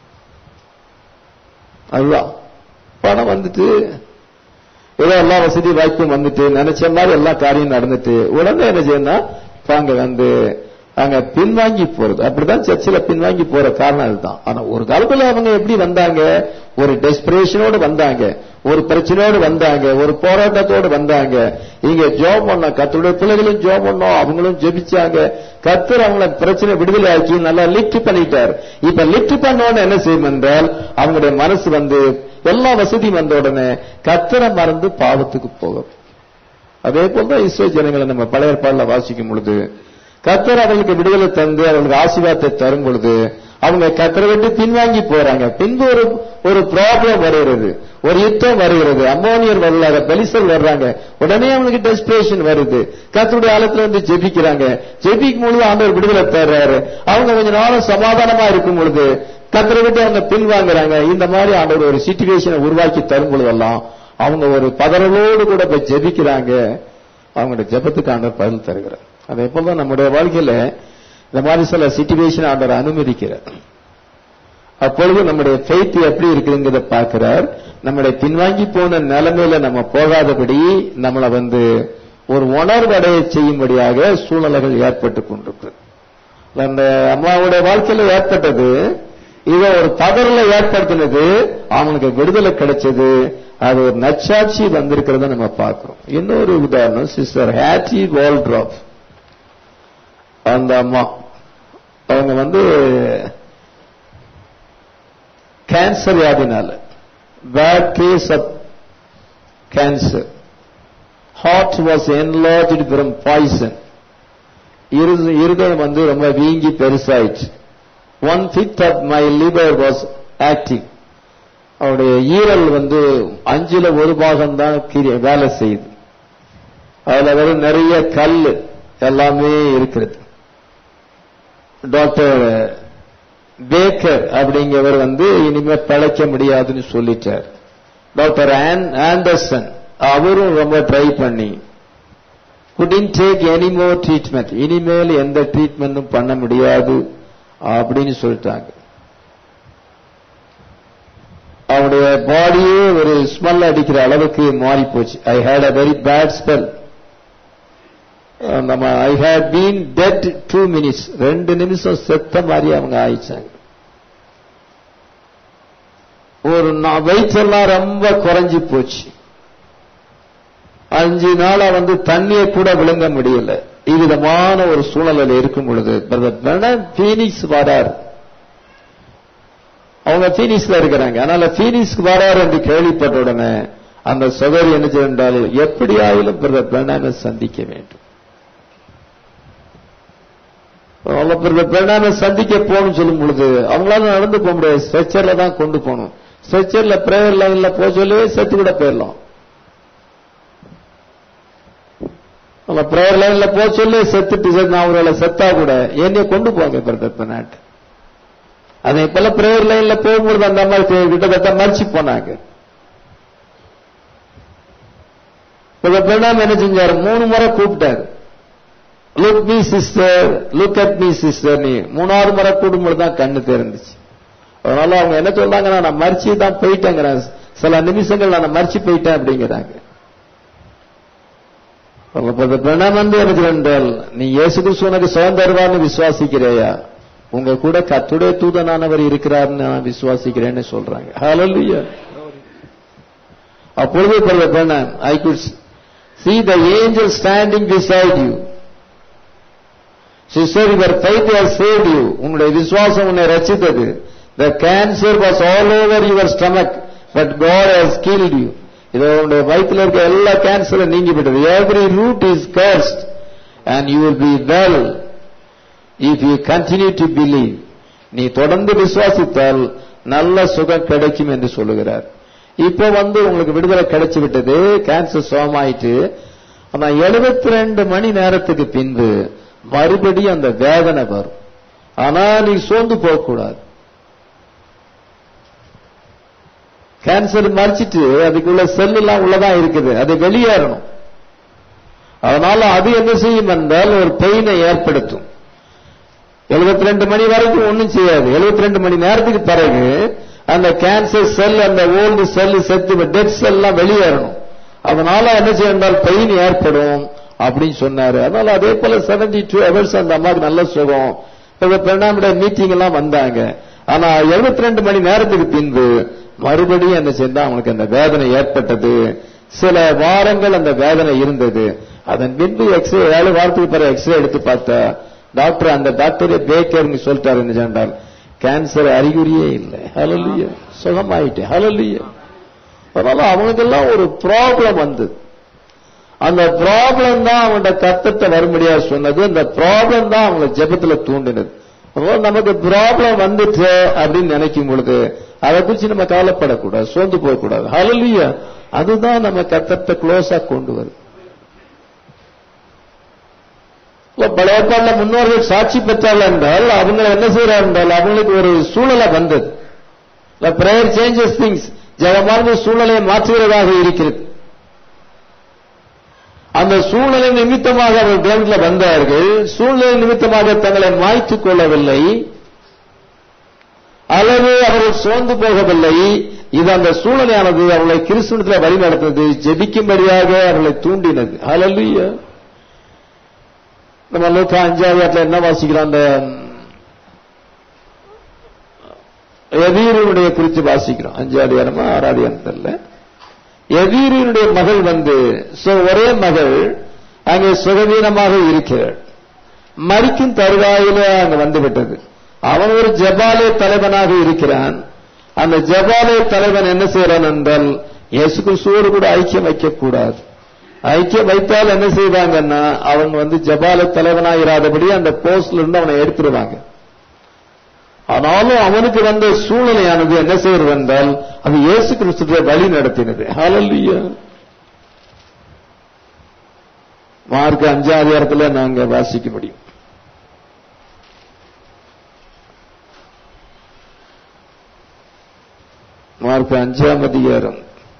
அதுதான் பணம் வந்துட்டு ஏதோ எல்லா வசதி வாய்ப்பும் வந்துட்டு நினைச்ச மாதிரி எல்லா காரியம் நடந்துட்டு உடனே என்ன செய்யணும் அங்க வந்து அங்க பின்வாங்கி போறது அப்படிதான் சர்ச்சில் பின்வாங்கி போற காரணம் அதுதான் ஆனா ஒரு காலத்துல அவங்க எப்படி வந்தாங்க ஒரு டெஸ்பிரேஷனோடு வந்தாங்க ஒரு பிரச்சனையோடு வந்தாங்க ஒரு போராட்டத்தோடு வந்தாங்க இங்க ஜோம் பண்ணோம் கத்தருடைய பிள்ளைகளும் ஜோம் பண்ணோம் அவங்களும் ஜெபிச்சாங்க கத்தர் அவங்கள பிரச்சனை விடுதலை ஆக்கி நல்லா லிஃப்ட் பண்ணிட்டார் இப்ப லிஃப்ட் பண்ணோன்னு என்ன செய்யும் என்றால் அவங்களுடைய மனசு வந்து எல்லா வசதியும் வந்த உடனே கத்தரை மறந்து பாவத்துக்கு போகும் அதே போலதான் இஸ்ரோ ஜனங்களை நம்ம பழைய ஏற்பாடுல வாசிக்கும் பொழுது கத்தர் அவர்களுக்கு விடுதலை தந்து அவர்களுக்கு ஆசீர்வாதத்தை தரும் பொழுது அவங்க கத்தரை விட்டு பின்வாங்கி போறாங்க பின்பு ஒரு ஒரு ப்ராப்ளம் வருகிறது ஒரு யுத்தம் வருகிறது அம்மோனியர் வரலாறு பெலிசல் வர்றாங்க உடனே அவங்களுக்கு டெஸ்பிரேஷன் வருது கத்தருடைய ஆழத்துல வந்து ஜெபிக்கிறாங்க ஜெபிக்கும் பொழுது ஆண்டவர் விடுதலை தர்றாரு அவங்க கொஞ்ச நாளும் சமாதானமா இருக்கும் பொழுது கத்தரை விட்டு அவங்க பின்வாங்குறாங்க இந்த மாதிரி ஆண்டவர் ஒரு சிச்சுவேஷனை உருவாக்கி தரும் பொழுதெல்லாம் அவங்க ஒரு பதறலோடு கூட போய் ஜெபிக்கிறாங்க அவங்களுடைய ஜெபத்துக்கு ஆண்டவர் பதில் தருகிறார் அதே போல நம்முடைய வாழ்க்கையில இந்த மாதிரி சில சிச்சுவேஷன் ஆண்டவர் அனுமதிக்கிறார் அப்பொழுது நம்முடைய ஃபெய்த் எப்படி இருக்குங்கிறத பார்க்கிறார் நம்முடைய பின்வாங்கி போன நிலைமையில நம்ம போகாதபடி நம்மளை வந்து ஒரு உணர்வடைய செய்யும்படியாக சூழ்நிலைகள் ஏற்பட்டு கொண்டிருக்கு அந்த அம்மாவுடைய வாழ்க்கையில ஏற்பட்டது இதை ஒரு பதறல ஏற்படுத்தினது அவனுக்கு விடுதலை கிடைச்சது அது ஒரு நச்சாட்சி வந்திருக்கிறத நம்ம பார்க்கிறோம் இன்னொரு உதாரணம் சிஸ்டர் ஹேட்டி வால்ட்ராப் அந்த அம்மா அவங்க வந்து கேன்சர் வியாதினால bad case of cancer heart was enlarged from poison இருதயம் வந்து ரொம்ப வீங்கி பெருசாயிடுச்சு one fifth of my liver was active அவருடைய ஈரல் வந்து அஞ்சுல ஒரு பாகம் தான் வேலை செய்யுது அதுல வெறும் நிறைய கல் எல்லாமே இருக்கிறது டாக்டர் பேக்கர் அப்படிங்கிறவர் வந்து இனிமே பிழைக்க முடியாதுன்னு சொல்லிட்டார் டாக்டர் ஆண்டர்சன் அவரும் ரொம்ப ட்ரை பண்ணி couldn't take any more treatment இனிமேல் எந்த ட்ரீட்மெண்ட்டும் பண்ண முடியாது அப்படின்னு சொல்லிட்டாங்க அவனுடைய பாடியே ஒரு ஸ்மெல் அடிக்கிற அளவுக்கு மாறி போச்சு I had a very bad smell நம்ம I had been dead two minutes ரெண்டு நிமிஷம் செத்த மாதிரி அவங்க ஆயிடுச்சாங்க ஒரு வயிற்றெல்லாம் ரொம்ப குறைஞ்சி போச்சு அஞ்சு நாளா வந்து தண்ணியை கூட விழுங்க முடியல இவ்விதமான ஒரு சூழலில் இருக்கும் பொழுது பீனிக்ஸ் வரார் அவங்க பீனிக்ஸ்ல இருக்கிறாங்க அதனால பீனிக்ஸ்க்கு வரார் என்று கேள்விப்பட்ட உடனே அந்த சகோதரி என்ன செய்தால் எப்படியாயிலும் பிரதர் பிரணாமை சந்திக்க வேண்டும் பிரணாமை சந்திக்க போகணும் சொல்லும் பொழுது அவங்களால நடந்து போக முடியாது ஸ்ட்ரெச்சர்ல தான் கொண்டு போகணும் ஸ்ட்ரெச்சர்ல பிரேயர் லைன்ல போக சொல்லவே செத்து கூட போயிடலாம் நம்ம பிரேயர் லைன்ல போக சொல்லி செத்துட்டு சரி நான் அவர்களை செத்தா கூட என்னைய கொண்டு போங்க பிரதர் நாட்டு அதை இப்பெல்லாம் பிரேயர் லைன்ல போகும்பொழுது அந்த மாதிரி கிட்டத்தட்ட மறிச்சு போனாங்க பிரணாம் என்ன செஞ்சாரு மூணு முறை கூப்பிட்டாரு look me sister look at me sister நீ மூணாவது முறை கூடும்போது தான் கண்ணு தெரிஞ்சிச்சு அதனால அவங்க என்ன சொல்றாங்கன்னா நான் மறிச்சு தான் போயிட்டேங்கிறேன் சில நிமிஷங்கள் நான் மறிச்சு போயிட்டேன் அப்படிங்கிறாங்க பிரணாம் வந்து எனக்கு என்றால் நீ இயேசு கிறிஸ்து உனக்கு சுகம் தருவார்னு விசுவாசிக்கிறையா உங்க கூட கத்துடைய தூதனானவர் இருக்கிறார்னு நான் விசுவாசிக்கிறேன்னு சொல்றாங்க ஹalleluya அப்பொழுது பிறகு I could see the angel standing beside you sister your faith has saved you உன்னுடைய விசுவாசம் உன்னை ரட்சித்தது the cancer was all over your stomach but god has killed you இதோ உன்னுடைய வயிற்றுல இருக்க எல்லா கேன்சரும் நீங்கி விட்டது every root is cursed and you will be well if you continue to believe நீ தொடர்ந்து விசுவாசித்தால் நல்ல சுகம் கிடைக்கும் என்று சொல்லுகிறார் இப்போ வந்து உங்களுக்கு விடுதலை கிடைச்சு விட்டது கேன்சர் சோமாயிட்டு ஆனா எழுபத்தி ரெண்டு மணி நேரத்துக்கு பின்பு மறுபடியும் அந்த வேதனை வரும் ஆனா நீ சோர்ந்து போகக்கூடாது கேன்சர் மறிச்சிட்டு அதுக்குள்ள செல் எல்லாம் உள்ளதான் இருக்குது அது வெளியேறணும் அதனால அது என்ன செய்யும் என்றால் ஒரு பெயினை ஏற்படுத்தும் 72 ரெண்டு மணி வரைக்கும் ஒண்ணும் செய்யாது 72 ரெண்டு மணி நேரத்துக்கு பிறகு அந்த கேன்சர் செல் அந்த ஓல்டு செல் செத்து டெட் செல் எல்லாம் வெளியேறணும் அதனால என்ன செய்ய என்றால் பெயின் ஏற்படும் அப்படின்னு சொன்னாரு அதனால அதே போல 72 டூ ஹவர்ஸ் அந்த அம்மாவுக்கு நல்ல சுகம் இப்ப பிரணாமுடைய மீட்டிங் எல்லாம் வந்தாங்க ஆனா 72 ரெண்டு மணி நேரத்துக்கு பின்பு மறுபடியும் என்ன செய்தா அவங்களுக்கு அந்த வேதனை ஏற்பட்டது சில வாரங்கள் அந்த வேதனை இருந்தது அதன் பின்பு எக்ஸ்ரே ஏழு வாரத்துக்கு பிறகு எக்ஸ்ரே எடுத்து பார்த்தா டாக்டர் அந்த டாக்டரே பேக்கர்னு சொல்லிட்டாரு என்ன சொன்னால் கேன்சர் அறிகுறியே இல்லை ஹலல்லிய சுகமாயிட்டேன் ஹலல்லிய அதனால அவனுக்கெல்லாம் ஒரு ப்ராப்ளம் வந்தது அந்த ப்ராப்ளம் தான் அவனோட கத்தத்தை வரும்படியா சொன்னது அந்த ப்ராப்ளம் தான் அவங்களை ஜெபத்துல தூண்டினது அப்போ நமக்கு ப்ராப்ளம் வந்துச்சு அப்படின்னு நினைக்கும் பொழுது அதை குறிச்சு நம்ம கவலைப்படக்கூடாது சோர்ந்து போகக்கூடாது ஹலல்லியா அதுதான் நம்ம கத்தத்தை க்ளோஸா கொண்டு வருது இப்ப பழைய ஏற்பாடுல முன்னோர்கள் சாட்சி பெற்றார்கள் என்றால் அவங்க என்ன செய்யறாங்க என்றால் அவங்களுக்கு ஒரு சூழலை வந்தது பிரேயர் சேஞ்சஸ் திங்ஸ் ஜெகமானது சூழலை மாற்றுகிறதாக இருக்கிறது அந்த சூழ்நிலை நிமித்தமாக அவர் தேவன்ல வந்தார்கள் சூழ்நிலை நிமித்தமாக தங்களை மாய்த்துக் கொள்ளவில்லை அல்லது அவர்கள் சோர்ந்து போகவில்லை இது அந்த சூழ்நிலையானது அவர்களை கிறிஸ்துவத்தில் வழிநடத்தினது ஜெபிக்கும்படியாக அவர்களை தூண்டினது ஹalleluya நம்ம லூக்கா அஞ்சாவது என்ன வாசிக்கிறோம் அந்த எதீரனுடைய குறித்து வாசிக்கிறோம் அஞ்சாவது இடமா ஆறாவது இடத்துல எதீரனுடைய மகள் வந்து ஒரே மகள் அங்கே சுகவீனமாக இருக்கிறாள் மறிக்கும் தருவாயில அங்க வந்துவிட்டது அவன் ஒரு ஜபாலே தலைவனாக இருக்கிறான் அந்த ஜபாலே தலைவன் என்ன செய்யறான் என்றால் இயேசு கிறிஸ்துவோடு கூட ஐக்கியம் வைக்கக்கூடாது ஐக்கியம் வைத்தால் என்ன செய்வாங்கன்னா அவங்க வந்து ஜபால தலைவனாயிராதபடி அந்த போஸ்ட்ல இருந்து அவனை எடுத்துருவாங்க ஆனாலும் அவனுக்கு வந்த சூழ்நிலையானது என்ன செய்யறது என்றால் அது இயேசு கிறிஸ்துவ வழி நடத்தினது ஹalleluya மார்க் அஞ்சாவது இடத்துல நாங்க வாசிக்க முடியும் மார்க் அஞ்சாம் அதிகாரம்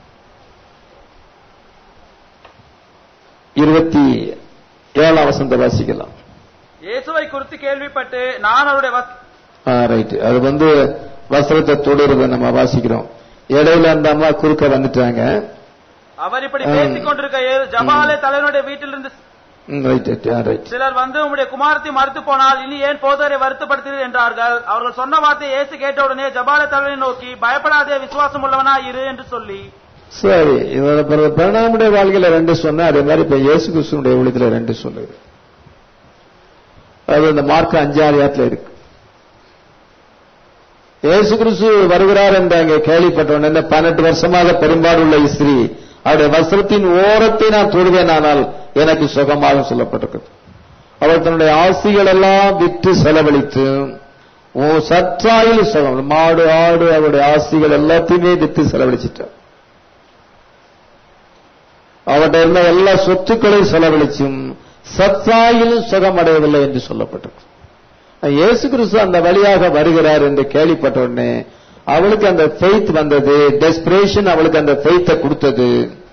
இருபத்தி ஏழாம் வசந்த வாசிக்கலாம் இயேசுவை குறித்து கேள்விப்பட்டு நான் அவருடைய வஸ்- ரைட் அது வந்து வஸ்திரத்தை தொடுறத நம்ம வாசிக்கிறோம் இடையில அந்த அம்மா குறுக்க வந்துட்டாங்க அவர் இப்படி ஆம். பேசிக் கொண்டிருக்கையில் ஜபாலே தலைவனுடைய வீட்டிலிருந்து ரைட் ரைட் சிலர் வந்து உம்முடைய குமாரத்தை மறுத்து போனால் இனி ஏன் போதரை வருத்தப்படுத்தீர்கள் என்றார்கள் அவர்கள் சொன்ன வார்த்தையை இயேசு கேட்டவுடனே ஜபாலே தலைவனை நோக்கி பயப்படாதே விசுவாசம் உள்ளவனா இரு என்று சொல்லி சரி இதோட பிறகு பிரணாமுடைய வாழ்க்கையில ரெண்டு சொன்ன அதே மாதிரி இப்ப இயேசு கிறிஸ்துனுடைய ஊழியத்துல ரெண்டு சொல்லுது அது இந்த மார்க் அஞ்சாவது இருக்கு இயேசு கிறிஸ்து வருகிறார் என்று அங்கே கேள்விப்பட்டவன் என்ன பன்னெண்டு வருஷமாக பெரும்பாடுள்ள ஸ்திரீ அவருடைய வஸ்திரத்தின் ஓரத்தை நான் தொடுவேனானால் எனக்கு சுகமாக சொல்லப்பட்டிருக்கிறது அவர் தன்னுடைய ஆசிகள் எல்லாம் விற்று செலவழித்து ஓ சற்றாயில் சுகம் மாடு ஆடு அவருடைய ஆசிகள் எல்லாத்தையுமே விற்று செலவழிச்சிட்டார் அவர்கிட்ட இருந்த எல்லா சொத்துக்களையும் செலவழிச்சும் சத்தாயிலும் சுகமடையவில்லை என்று சொல்லப்பட்டிருக்கு இயேசு கிறிஸ்து அந்த வழியாக வருகிறார் என்று கேள்விப்பட்ட உடனே அவளுக்கு அந்த ஃபெய்த் வந்தது டெஸ்பிரேஷன் அவளுக்கு அந்த ஃபெய்த்தை கொடுத்தது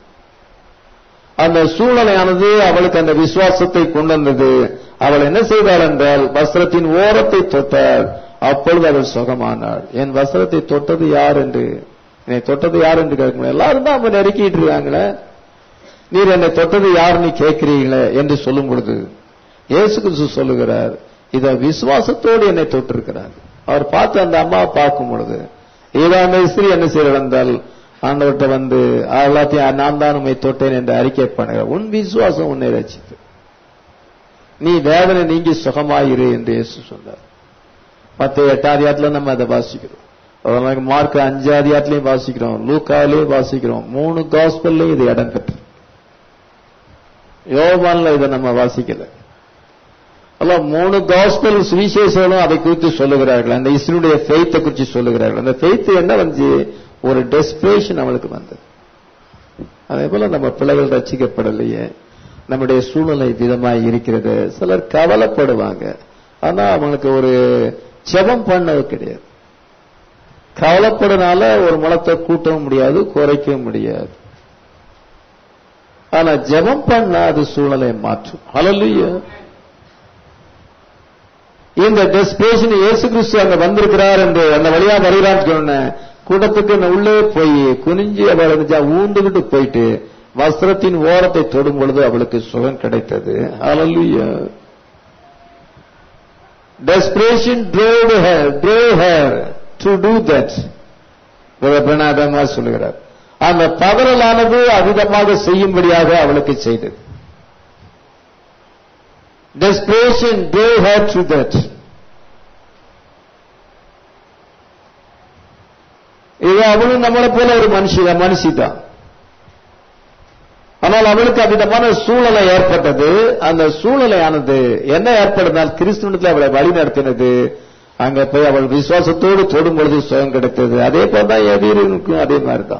அந்த சூழ்நிலையானது அவளுக்கு அந்த விசுவாசத்தை கொண்டு வந்தது அவள் என்ன செய்தாள் என்றால் வஸ்திரத்தின் ஓரத்தை தொட்டாள் அப்பொழுது அவள் சுகமானாள் என் வஸ்திரத்தை தொட்டது யார் என்று என்னை தொட்டது யார் என்று கேட்க முடியும் எல்லாரும் தான் அவங்க நெருக்கிட்டு இருக்காங்களே நீர் என்னை தொட்டது யார் நீ கேட்கிறீங்களே என்று சொல்லும் பொழுது இயேசு கிறிஸ்து சொல்லுகிறார் இத விசுவாசத்தோடு என்னை தொட்டிருக்கிறார் அவர் பார்த்து அந்த அம்மாவை பார்க்கும் பொழுது இதான் ஸ்திரீ என்ன செய்யறார் என்றால் ஆண்டவர்கிட்ட வந்து எல்லாத்தையும் நான் தான் உண்மை தொட்டேன் என்று அறிக்கை பண்ணுங்க உன் விசுவாசம் உன்னை ரசித்து நீ வேதனை நீங்கி சுகமாயிரு என்று இயேசு சொன்னார் பத்து எட்டாதியாத்துல நம்ம அதை வாசிக்கிறோம் அதனால மார்க் அஞ்சாதியாத்திலையும் வாசிக்கிறோம் லூக்காவிலையும் வாசிக்கிறோம் மூணு காஸ்பல்லையும் இது இடம் பெற்று யோவான்ல இதை நம்ம வாசிக்கல அல்ல மூணு காஸ்பல் சுவிசேஷங்களும் அதை குறித்து சொல்லுகிறார்கள் அந்த இஸ்ரனுடைய ஃபெய்த்தை குறித்து சொல்லுகிறார்கள் அந்த ஃபெய்த் என்ன வந்து ஒரு டெஸ்பிரேஷன் அவளுக்கு வந்தது அதே போல நம்ம பிள்ளைகள் ரசிக்கப்படலையே நம்முடைய சூழ்நிலை விதமாய் இருக்கிறது சிலர் கவலைப்படுவாங்க ஆனா அவங்களுக்கு ஒரு ஜெபம் பண்ணது கிடையாது கவலைப்படுறதுனால ஒரு முளத்தை கூட்டவும் முடியாது குறைக்கவும் முடியாது ஆனா ஜெபம் பண்ணா அது சூழலை மாற்றும் ஹalleluya இந்த டெஸ்பிரேஷன் இயேசு கிறிஸ்து அங்க வந்திருக்கிறார் என்று அந்த வழியா வருகிறான்னு சொன்ன கூட்டத்துக்கு அந்த உள்ளே போய் குனிஞ்சு அவள் இருந்துச்சா ஊந்துகிட்டு போயிட்டு வஸ்திரத்தின் ஓரத்தை தொடும் பொழுது அவளுக்கு சுகம் கிடைத்தது ஹalleluya desperation drove her drove her to do that பிரணாதமா சொல்லுகிறார் அந்த பதறலானது அவிதமாக செய்யும்படியாக அவளுக்கு செய்தது desperation drove her to that இது அவளும் நம்மளை போல ஒரு மனுஷி மனுஷி தான் ஆனால் அவளுக்கு அவ்விதமான சூழலை ஏற்பட்டது அந்த சூழலையானது என்ன ஏற்படுனால் கிறிஸ்துவனத்தில் அவளை வழி நடத்தினது அங்க போய் அவள் விசுவாசத்தோடு தொடும் பொழுது சுகம் கிடைத்தது அதே போலதான் எதிரிக்கும் அதே மாதிரி தான்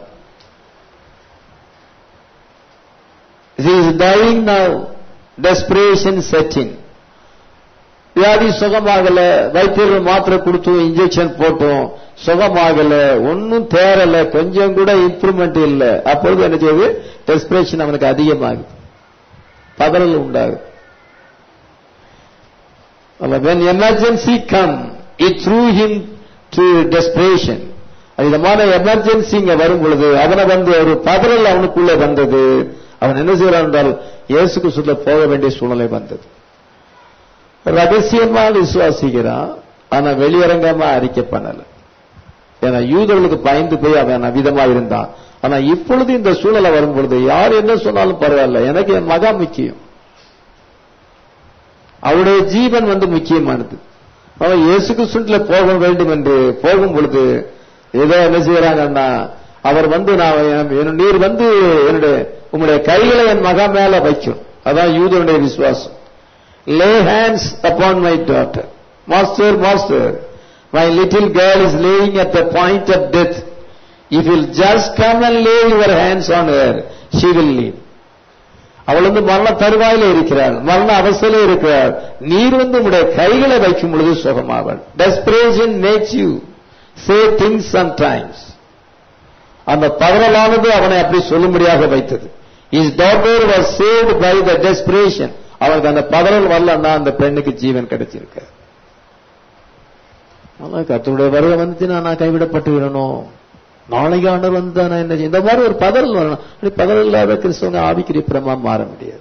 is dying now desperation setting வியாதி சுகமாகல வைத்தியர்கள் மாத்திரை கொடுத்தோம் இன்ஜெக்ஷன் போட்டோம் சுகமாகல ஒன்னும் தேரல கொஞ்சம் கூட இம்ப்ரூவ்மெண்ட் இல்ல அப்பொழுது என்ன செய்யுது டெஸ்பிரேஷன் அவனுக்கு அதிகமாகுது பதறல் உண்டாகுது when emergency come it threw him to desperation விதமான எமர்ஜென்சி இங்க வரும் பொழுது அவனை வந்து ஒரு பதறல் அவனுக்குள்ளே வந்தது அவன் என்ன செய்யறான் என்றால் இயேசுக்கு சொல்ல போக வேண்டிய சூழ்நிலை வந்தது ரகசியமா விசுவாசிக்கிறான் ஆனா வெளியரங்கமா அறிக்கை பண்ணல ஏன்னா யூதர்களுக்கு பயந்து போய் அவன் அவிதமா இருந்தான் ஆனா இப்பொழுது இந்த சூழலை வரும் பொழுது யார் என்ன சொன்னாலும் பரவாயில்ல எனக்கு என் மகா முக்கியம் அவருடைய ஜீவன் வந்து முக்கியமானது அவன் இயேசு கிறிஸ்துல போக வேண்டும் என்று போகும் பொழுது ஏதோ என்ன செய்யறாங்கன்னா அவர் வந்து நான் நீர் வந்து என்னுடைய உங்களுடைய கைகளை என் மகா மேல வைக்கும் அதான் யூதனுடைய விசுவாசம் lay hands upon my daughter. Master, master, my little girl is laying at the point of death. If you'll just come and lay your hands on her, she will live. அவள் வந்து மரண தருவாயில இருக்கிறாள் மரண அவசல இருக்கிறாள் நீர் வந்து உங்களுடைய கைகளை வைக்கும் பொழுது சுகமாவள் desperation makes you say things sometimes அந்த பதறலானது அவனை அப்படி சொல்லும்படியாக வைத்தது his daughter was saved by the desperation அவனுக்கு அந்த பதறல் வரலன்னா அந்த பெண்ணுக்கு ஜீவன் கிடைச்சிருக்கு கத்தருடைய வருகை வந்துச்சுன்னா நான் கைவிடப்பட்டு விடணும் நாளைக்கு ஆண்டவர் வந்து நான் என்ன இந்த மாதிரி ஒரு பதறல் வரணும் அப்படி பதறல் இல்லாத கிறிஸ்தவங்க ஆவிக்கிற பிரமா மாற முடியாது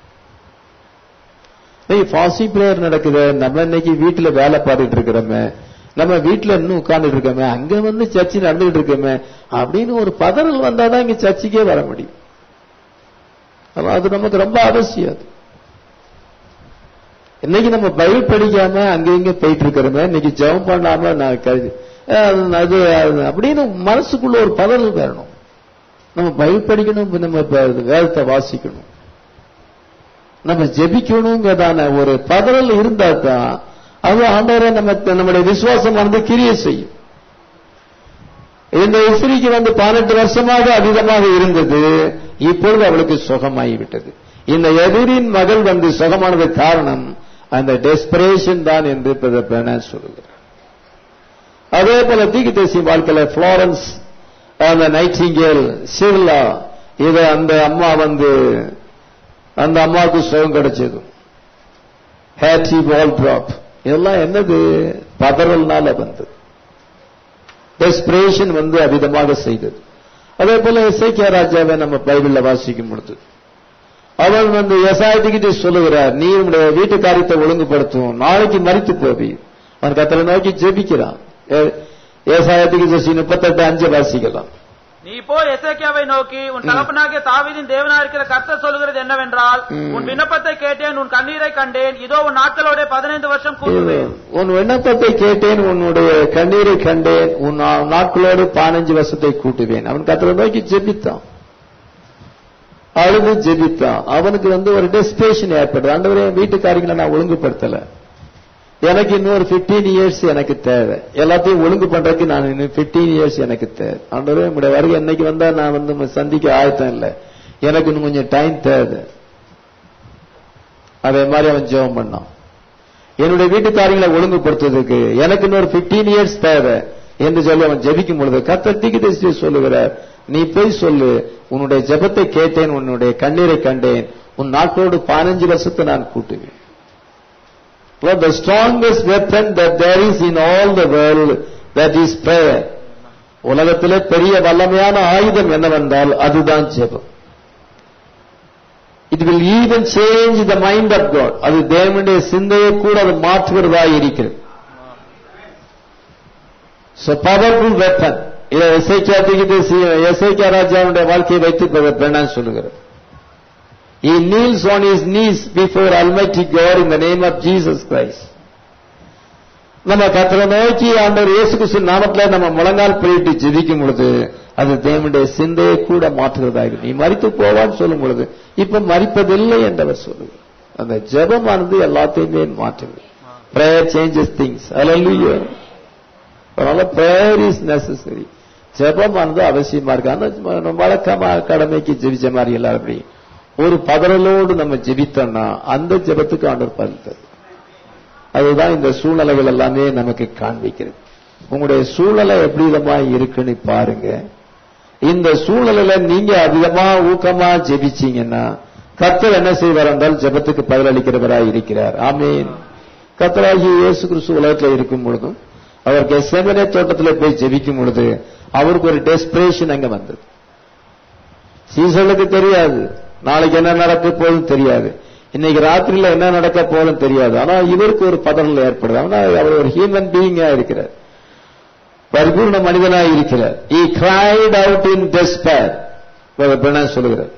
ஃபாஸ்டிங் பிரேயர் நடக்குது நம்ம இன்னைக்கு வீட்டுல வேலை பார்த்துட்டு இருக்கிறோமே நம்ம வீட்டுல இன்னும் உட்கார்ந்துட்டு இருக்கோமே அங்க வந்து சர்ச்சை நடந்துகிட்டு இருக்கோமே அப்படின்னு ஒரு பதறல் வந்தாதான் இங்க சர்ச்சைக்கே வர முடியும் அது நமக்கு ரொம்ப அவசியம் அது இன்னைக்கு நம்ம பைபிள் படிக்காம அங்க இங்க போயிட்டு இருக்கிறோமே இன்னைக்கு ஜெபம் பண்ணாம நான் அது அப்படின்னு மனசுக்குள்ள ஒரு பதறல் வரணும் நம்ம பைபிள் படிக்கணும் நம்ம வேதத்தை வாசிக்கணும் நம்ம ஜெபிக்கணுங்கிறதான ஒரு பதறல் இருந்தா தான் அது ஆண்டவரை நம்ம நம்முடைய விசுவாசம் வந்து கிரிய செய்யும் இந்த இஸ்திரிக்கு வந்து பதினெட்டு வருஷமாக அதிகமாக இருந்தது இப்பொழுது அவளுக்கு சுகமாகிவிட்டது இந்த எதிரின் மகள் வந்து சுகமானது காரணம் அந்த டெஸ்பிரேஷன் தான் என்று சொல்லுகிறார் அதே போல தீக்கு வாழ்க்கையில பிளாரன்ஸ் அந்த நைட்டிங்கேல் சிர்லா இத அந்த அம்மா வந்து அந்த அம்மாவுக்கு சுகம் கிடைச்சது ஹேட்டி பால் டிராப் இதெல்லாம் என்னது பதறல்னால வந்தது டெஸ்பிரேஷன் வந்து அவிதமாக செய்தது அதே போல இசைக்கிய ராஜாவை நம்ம பைபிள்ல வாசிக்கும் பொழுது அவன் வந்து விவசாயத்துக்கிட்ட சொல்லுகிறார் நீ உங்களுடைய வீட்டு காரியத்தை ஒழுங்குபடுத்தும் நாளைக்கு மறித்து போவி அவன் கத்தலை நோக்கி ஜெபிக்கிறான் விவசாயத்துக்கு ஜெசி முப்பத்தெட்டு அஞ்சு வாசிக்கலாம் நீ போய் எசேக்கியாவை நோக்கி உன் தகப்பனாகிய தாவீதின் தேவனா இருக்கிற கர்த்தர் சொல்லுகிறது என்னவென்றால் உன் விண்ணப்பத்தை கேட்டேன் உன் கண்ணீரை கண்டேன் இதோ உன் நாட்களோட பதினைந்து வருஷம் கூட்டுவேன் உன் விண்ணப்பத்தை கேட்டேன் உன்னுடைய கண்ணீரை கண்டேன் உன் நாட்களோடு பதினஞ்சு வருஷத்தை கூட்டுவேன் அவன் கத்தலை நோக்கி ஜெபித்தான் அழுது ஜெபித்தான் அவனுக்கு வந்து ஒரு டெஸ்பிரேஷன் ஏற்படுது ஆண்டவரே வீட்டுக்காரிகளை நான் ஒழுங்குபடுத்தல எனக்கு இன்னொரு பிப்டீன் இயர்ஸ் எனக்கு தேவை எல்லாத்தையும் ஒழுங்கு பண்றதுக்கு நான் இன்னும் பிப்டீன் இயர்ஸ் எனக்கு தேவை ஆண்டவரே உங்களுடைய வருகை என்னைக்கு வந்தா நான் வந்து சந்திக்க ஆயத்தம் இல்லை எனக்கு இன்னும் கொஞ்சம் டைம் தேவை அதே மாதிரி அவன் ஜெபம் பண்ணான் என்னுடைய வீட்டுக்காரங்களை ஒழுங்குபடுத்துறதுக்கு எனக்கு இன்னொரு பிப்டீன் இயர்ஸ் தேவை என்று சொல்லி அவன் ஜெபிக்கும் பொழுது கத்த திகிதேசி சொல்லுகிறார் நீ போய் சொல்லு உன்னுடைய ஜெபத்தை கேட்டேன் உன்னுடைய கண்ணீரை கண்டேன் உன் நாட்டோடு பதினஞ்சு வருஷத்தை நான் கூட்டுவேன் Well, the strongest weapon that there is in all the world that is prayer. உலகத்திலே பெரிய வல்லமையான ஆயுதம் என்னவென்றால் அதுதான் ஜெபம் it will even change the mind of God அது தேவனுடைய சிந்தையை கூட அது மாற்றுகிறதா இருக்கிறது So powerful weapon. இதை எசைக்கா திகிட்டு எசைக்கா ராஜாவுடைய வாழ்க்கையை வைத்து பெண்ணான் சொல்லுகிறார் He kneels on his knees before Almighty God in the name of Jesus Christ. நம்ம கத்தரை நோக்கி ஆண்டவர் இயேசு கிறிஸ்து நாமத்துல நம்ம முழங்கால் போயிட்டு ஜெபிக்கும் பொழுது அது தேவனுடைய சிந்தையை கூட மாற்றுகிறதாக நீ மறித்து போவான்னு சொல்லும் பொழுது இப்ப மறிப்பதில்லை என்றவர் சொல்லுவார் அந்த ஜெபமானது எல்லாத்தையுமே மாற்றுகிறது prayer changes things hallelujah அதனால prayer is necessary ஜெபமானது அவசியமா இருக்கு ஆனா வழக்கமா கடமைக்கு ஜெபிச்ச மாதிரி எல்லாரும் அப்படி ஒரு பதறலோடு நம்ம ஜெபித்தோம்னா அந்த ஜெபத்துக்கு ஆண்டவர் பதில் தரும் அதுதான் இந்த சூழ்நிலைகள் எல்லாமே நமக்கு காண்பிக்கிறது உங்களுடைய சூழ்நிலை எப்படி விதமா இருக்குன்னு பாருங்க இந்த சூழ்நிலையில நீங்க அதிகமா ஊக்கமா ஜெபிச்சீங்கன்னா கத்தர் என்ன செய்வார் என்றால் ஜெபத்துக்கு பதிலளிக்கிறவராய் இருக்கிறார் ஆமீன் கத்தராகி இயேசு கிறிஸ்து உலகத்தில் இருக்கும் பொழுதும் அவர் கெசமனே தோட்டத்தில் போய் ஜெபிக்கும் பொழுது அவருக்கு ஒரு டெஸ்பிரேஷன் அங்க வந்தது சீசனுக்கு தெரியாது நாளைக்கு என்ன நடக்க போகுதுன்னு தெரியாது இன்னைக்கு ராத்திரியில என்ன நடக்க போகுதுன்னு தெரியாது ஆனா இவருக்கு ஒரு பதறல் ஏற்படுது ஆனா அவர் ஒரு ஹியூமன் பீயிங்கா இருக்கிறார் பரிபூர்ண மனிதனாய் இருக்கிறார் he cried out in despair சொல்லுகிறார்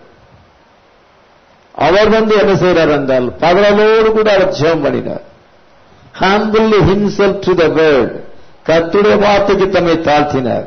அவர் வந்து என்ன செய்யறார் என்றால் பதறலோடு கூட அவர் ஜெபம் பண்ணினார் humbled himself to the world கத்துடைய வார்த்தைக்கு தம்மை தாழ்த்தினார்